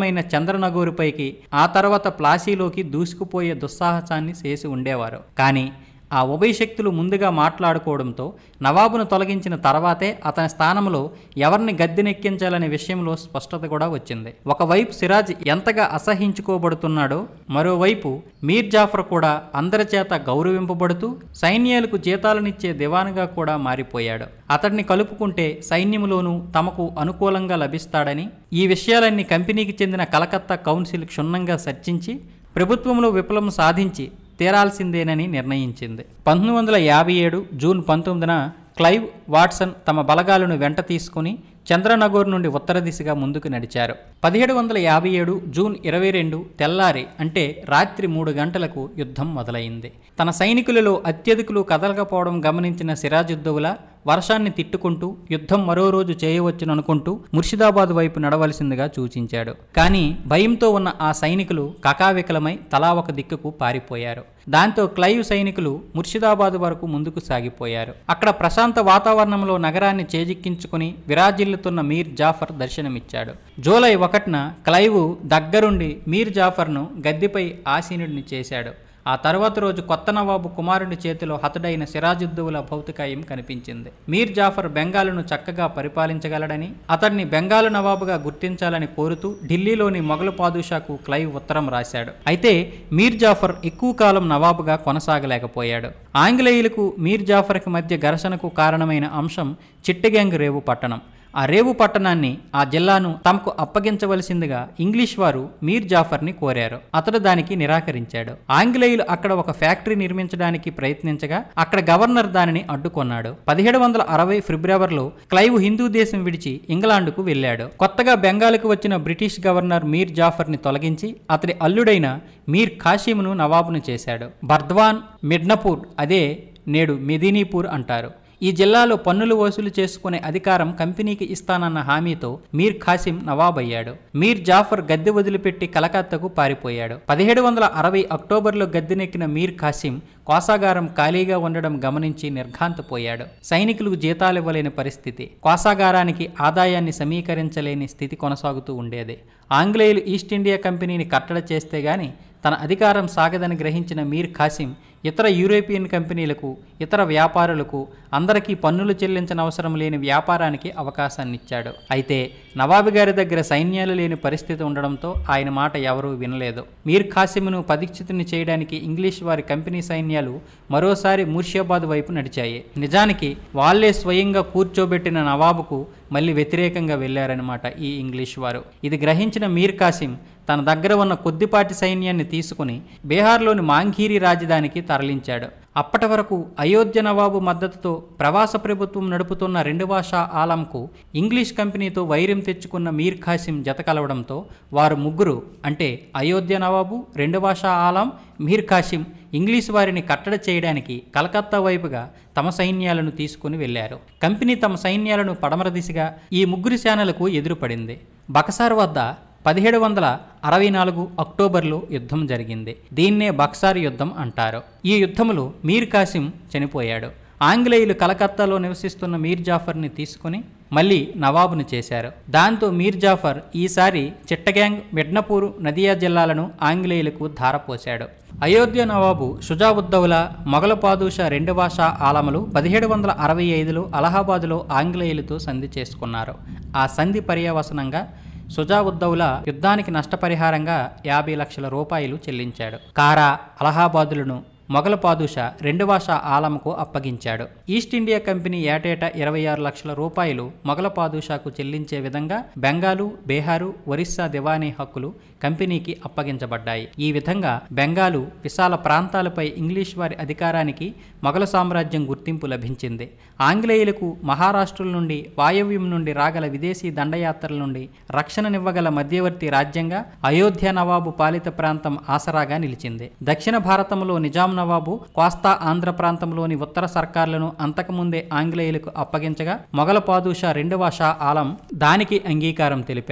నగరమైన చంద్రనగూరుపైకి ఆ తర్వాత ప్లాసీలోకి దూసుకుపోయే దుస్సాహసాన్ని చేసి ఉండేవారు కానీ ఆ ఉభయ శక్తులు ముందుగా మాట్లాడుకోవడంతో నవాబును తొలగించిన తర్వాతే అతని స్థానంలో ఎవరిని గద్దెనెక్కించాలనే విషయంలో స్పష్టత కూడా వచ్చింది ఒకవైపు సిరాజ్ ఎంతగా అసహించుకోబడుతున్నాడో మరోవైపు మీర్ జాఫర్ కూడా అందరి చేత గౌరవింపబడుతూ సైన్యాలకు జీతాలనిచ్చే దివానుగా కూడా మారిపోయాడు అతడిని కలుపుకుంటే సైన్యములోనూ తమకు అనుకూలంగా లభిస్తాడని ఈ విషయాలన్నీ కంపెనీకి చెందిన కలకత్తా కౌన్సిల్ క్షుణ్ణంగా చర్చించి ప్రభుత్వంలో విప్లవం సాధించి తీరాల్సిందేనని నిర్ణయించింది పంతొమ్మిది వందల యాభై ఏడు జూన్ పంతొమ్మిదిన క్లైవ్ వాట్సన్ తమ బలగాలను వెంట తీసుకుని చంద్రనగూర్ నుండి ఉత్తర దిశగా ముందుకు నడిచారు పదిహేడు వందల యాభై ఏడు జూన్ ఇరవై రెండు తెల్లారి అంటే రాత్రి మూడు గంటలకు యుద్ధం మొదలైంది తన సైనికులలో అత్యధికులు కదలకపోవడం గమనించిన సిరాజుద్దౌలా వర్షాన్ని తిట్టుకుంటూ యుద్ధం మరో రోజు చేయవచ్చుననుకుంటూ ముర్షిదాబాద్ వైపు నడవలసిందిగా సూచించాడు కానీ భయంతో ఉన్న ఆ సైనికులు కకావికలమై తలా ఒక దిక్కుకు పారిపోయారు దాంతో క్లైవ్ సైనికులు ముర్షిదాబాద్ వరకు ముందుకు సాగిపోయారు అక్కడ ప్రశాంత వాతావరణంలో నగరాన్ని చేజిక్కించుకుని విరాజిల్లుతున్న మీర్ జాఫర్ దర్శనమిచ్చాడు జూలై ఒకటిన క్లైవ్ దగ్గరుండి మీర్ జాఫర్ను గద్దెపై ఆసీనుడిని చేశాడు ఆ తర్వాత రోజు కొత్త నవాబు కుమారుడి చేతిలో హతుడైన సిరాజుద్దౌలా భౌతికాయం కనిపించింది మీర్ జాఫర్ బెంగాలును చక్కగా పరిపాలించగలడని అతడిని బెంగాలు నవాబుగా గుర్తించాలని కోరుతూ ఢిల్లీలోని మొఘలు పాదుషాకు క్లైవ్ ఉత్తరం రాశాడు అయితే మీర్ జాఫర్ ఎక్కువ కాలం నవాబుగా కొనసాగలేకపోయాడు ఆంగ్లేయులకు మీర్ జాఫర్కి మధ్య ఘర్షణకు కారణమైన అంశం చిట్టగ్యాంగ్ రేవు పట్టణం ఆ రేవు పట్టణాన్ని ఆ జిల్లాను తమకు అప్పగించవలసిందిగా ఇంగ్లీష్ వారు మీర్ జాఫర్ని కోరారు అతడు దానికి నిరాకరించాడు ఆంగ్లేయులు అక్కడ ఒక ఫ్యాక్టరీ నిర్మించడానికి ప్రయత్నించగా అక్కడ గవర్నర్ దానిని అడ్డుకొన్నాడు పదిహేడు వందల అరవై ఫిబ్రవరిలో క్లైవ్ హిందూ దేశం విడిచి ఇంగ్లాండ్కు వెళ్ళాడు కొత్తగా బెంగాల్కు వచ్చిన బ్రిటిష్ గవర్నర్ మీర్ జాఫర్ని తొలగించి అతడి అల్లుడైన మీర్ కాశీమును నవాబును చేశాడు బర్ద్వాన్ మిడ్నపూర్ అదే నేడు మెదినీపూర్ అంటారు ఈ జిల్లాలో పన్నులు వసూలు చేసుకునే అధికారం కంపెనీకి ఇస్తానన్న హామీతో మీర్ ఖాసిం నవాబ్ అయ్యాడు మీర్ జాఫర్ గద్దె వదిలిపెట్టి కలకత్తాకు పారిపోయాడు పదిహేడు వందల అరవై అక్టోబర్లో గద్దెనెక్కిన మీర్ ఖాసిం కోసాగారం ఖాళీగా ఉండడం గమనించి నిర్ఘాంతపోయాడు సైనికులకు జీతాలివ్వలేని పరిస్థితి కోసాగారానికి ఆదాయాన్ని సమీకరించలేని స్థితి కొనసాగుతూ ఉండేది ఆంగ్లేయులు ఈస్ట్ ఇండియా కంపెనీని కట్టడ చేస్తే గాని తన అధికారం సాగదని గ్రహించిన మీర్ ఖాసిం ఇతర యూరోపియన్ కంపెనీలకు ఇతర వ్యాపారులకు అందరికీ పన్నులు చెల్లించనవసరం లేని వ్యాపారానికి అవకాశాన్నిచ్చాడు అయితే నవాబు గారి దగ్గర సైన్యాలు లేని పరిస్థితి ఉండడంతో ఆయన మాట ఎవరూ వినలేదు మీర్ ఖాసిమును పదీక్షితుని చేయడానికి ఇంగ్లీష్ వారి కంపెనీ సైన్యాలు మరోసారి మూర్షియాబాద్ వైపు నడిచాయి నిజానికి వాళ్లే స్వయంగా కూర్చోబెట్టిన నవాబుకు మళ్ళీ వ్యతిరేకంగా వెళ్లారనమాట ఈ ఇంగ్లీష్ వారు ఇది గ్రహించిన మీర్ కాసిం తన దగ్గర ఉన్న కొద్దిపాటి సైన్యాన్ని తీసుకుని బీహార్లోని మాంఘీరి రాజధానికి తరలించాడు అప్పటి వరకు అయోధ్య నవాబు మద్దతుతో ప్రవాస ప్రభుత్వం నడుపుతున్న రెండవ షా ఆలంకు ఇంగ్లీష్ కంపెనీతో వైరం తెచ్చుకున్న మీర్ ఖాసిం జత కలవడంతో వారు ముగ్గురు అంటే అయోధ్య నవాబు రెండవ షా ఆలం మీర్ ఖాసిం ఇంగ్లీష్ వారిని కట్టడి చేయడానికి కలకత్తా వైపుగా తమ సైన్యాలను తీసుకుని వెళ్లారు కంపెనీ తమ సైన్యాలను పడమర దిశగా ఈ ముగ్గురు సేనలకు ఎదురుపడింది బకసార్ వద్ద పదిహేడు వందల అరవై నాలుగు అక్టోబర్లో యుద్ధం జరిగింది దీన్నే బక్సార్ యుద్ధం అంటారు ఈ యుద్ధములో మీర్ కాసిం చనిపోయాడు ఆంగ్లేయులు కలకత్తాలో నివసిస్తున్న మీర్ జాఫర్ని తీసుకుని మళ్ళీ నవాబును చేశారు దాంతో మీర్ జాఫర్ ఈసారి చిట్టగ్యాంగ్ మిడ్నపూర్ నదియా జిల్లాలను ఆంగ్లేయులకు ధారపోశాడు అయోధ్య నవాబు షుజావుద్దౌలా మొఘల పాదుషా రెండవ షా ఆలములు పదిహేడు వందల అరవై ఐదులో అలహాబాదులో ఆంగ్లేయులతో సంధి చేసుకున్నారు ఆ సంధి పర్యవసనంగా సుజావుద్దౌలా యుద్ధానికి నష్టపరిహారంగా యాభై లక్షల రూపాయలు చెల్లించాడు కారా అలహాబాదులను మొఘల పాదుషా రెండవ షా ఆలంకు అప్పగించాడు ఈస్ట్ ఇండియా కంపెనీ ఏటేటా ఇరవై ఆరు లక్షల రూపాయలు మొఘల పాదుషాకు చెల్లించే విధంగా బెంగాలు బీహారు ఒరిస్సా దివానీ హక్కులు కంపెనీకి అప్పగించబడ్డాయి ఈ విధంగా బెంగాలు విశాల ప్రాంతాలపై ఇంగ్లీష్ వారి అధికారానికి మొఘల సామ్రాజ్యం గుర్తింపు లభించింది ఆంగ్లేయులకు మహారాష్ట్రుల నుండి వాయవ్యం నుండి రాగల విదేశీ దండయాత్రల నుండి రక్షణనివ్వగల మధ్యవర్తి రాజ్యంగా అయోధ్య నవాబు పాలిత ప్రాంతం ఆసరాగా నిలిచింది దక్షిణ భారతంలో నిజాం నవాబు కోస్తా ఆంధ్ర ప్రాంతంలోని ఉత్తర సర్కార్లను అంతకుముందే ఆంగ్లేయులకు అప్పగించగా మొఘల పాదుషా రెండవ షా ఆలం దానికి అంగీకారం తెలిపాడు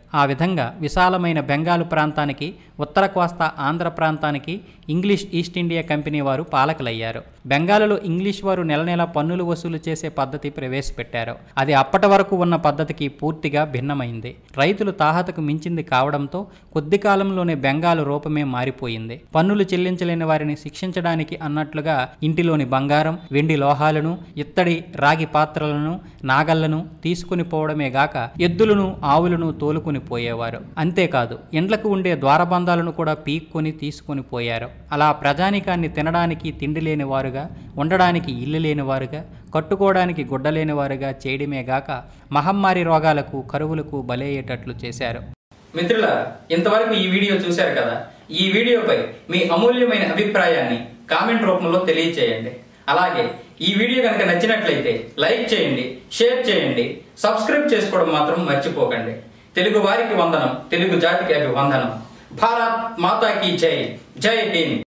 ఆ విధంగా విశాలమైన బెంగాలు ప్రాంతానికి ఉత్తర కోస్తా ఆంధ్ర ప్రాంతానికి ఇంగ్లీష్ ఈస్ట్ ఇండియా కంపెనీ వారు పాలకులయ్యారు బెంగాలులో ఇంగ్లీష్ వారు నెల నెల పన్నులు వసూలు చేసే పద్ధతి ప్రవేశపెట్టారు అది అప్పటి వరకు ఉన్న పద్ధతికి పూర్తిగా భిన్నమైంది రైతులు తాహతకు మించింది కావడంతో కొద్ది కాలంలోనే బెంగాలు రూపమే మారిపోయింది పన్నులు చెల్లించలేని వారిని శిక్షించడానికి అన్నట్లుగా ఇంటిలోని బంగారం వెండి లోహాలను ఇత్తడి రాగి పాత్రలను నాగళ్లను తీసుకుని పోవడమే గాక ఎద్దులను ఆవులను తోలుకుని పోయేవారు అంతేకాదు ఇండ్లకు ఉండే ద్వారబంధాలను కూడా పీక్కొని తీసుకొని పోయారు అలా ప్రజానికాన్ని తినడానికి తిండి లేని వారుగా ఉండడానికి ఇల్లు లేని వారుగా కట్టుకోవడానికి గుడ్డ లేని వారుగా చేయడమే గాక మహమ్మారి రోగాలకు కరువులకు బలయ్యేటట్లు చేశారు మిత్రుల ఇంతవరకు ఈ వీడియో చూశారు కదా ఈ వీడియోపై మీ అమూల్యమైన అభిప్రాయాన్ని కామెంట్ రూపంలో తెలియచేయండి అలాగే ఈ వీడియో కనుక నచ్చినట్లయితే లైక్ చేయండి షేర్ చేయండి సబ్స్క్రైబ్ చేసుకోవడం మాత్రం మర్చిపోకండి తెలుగు వారికి వందనం తెలుగు జాతికి అభివందనం భారత్ మాతాకి జై జై హింద్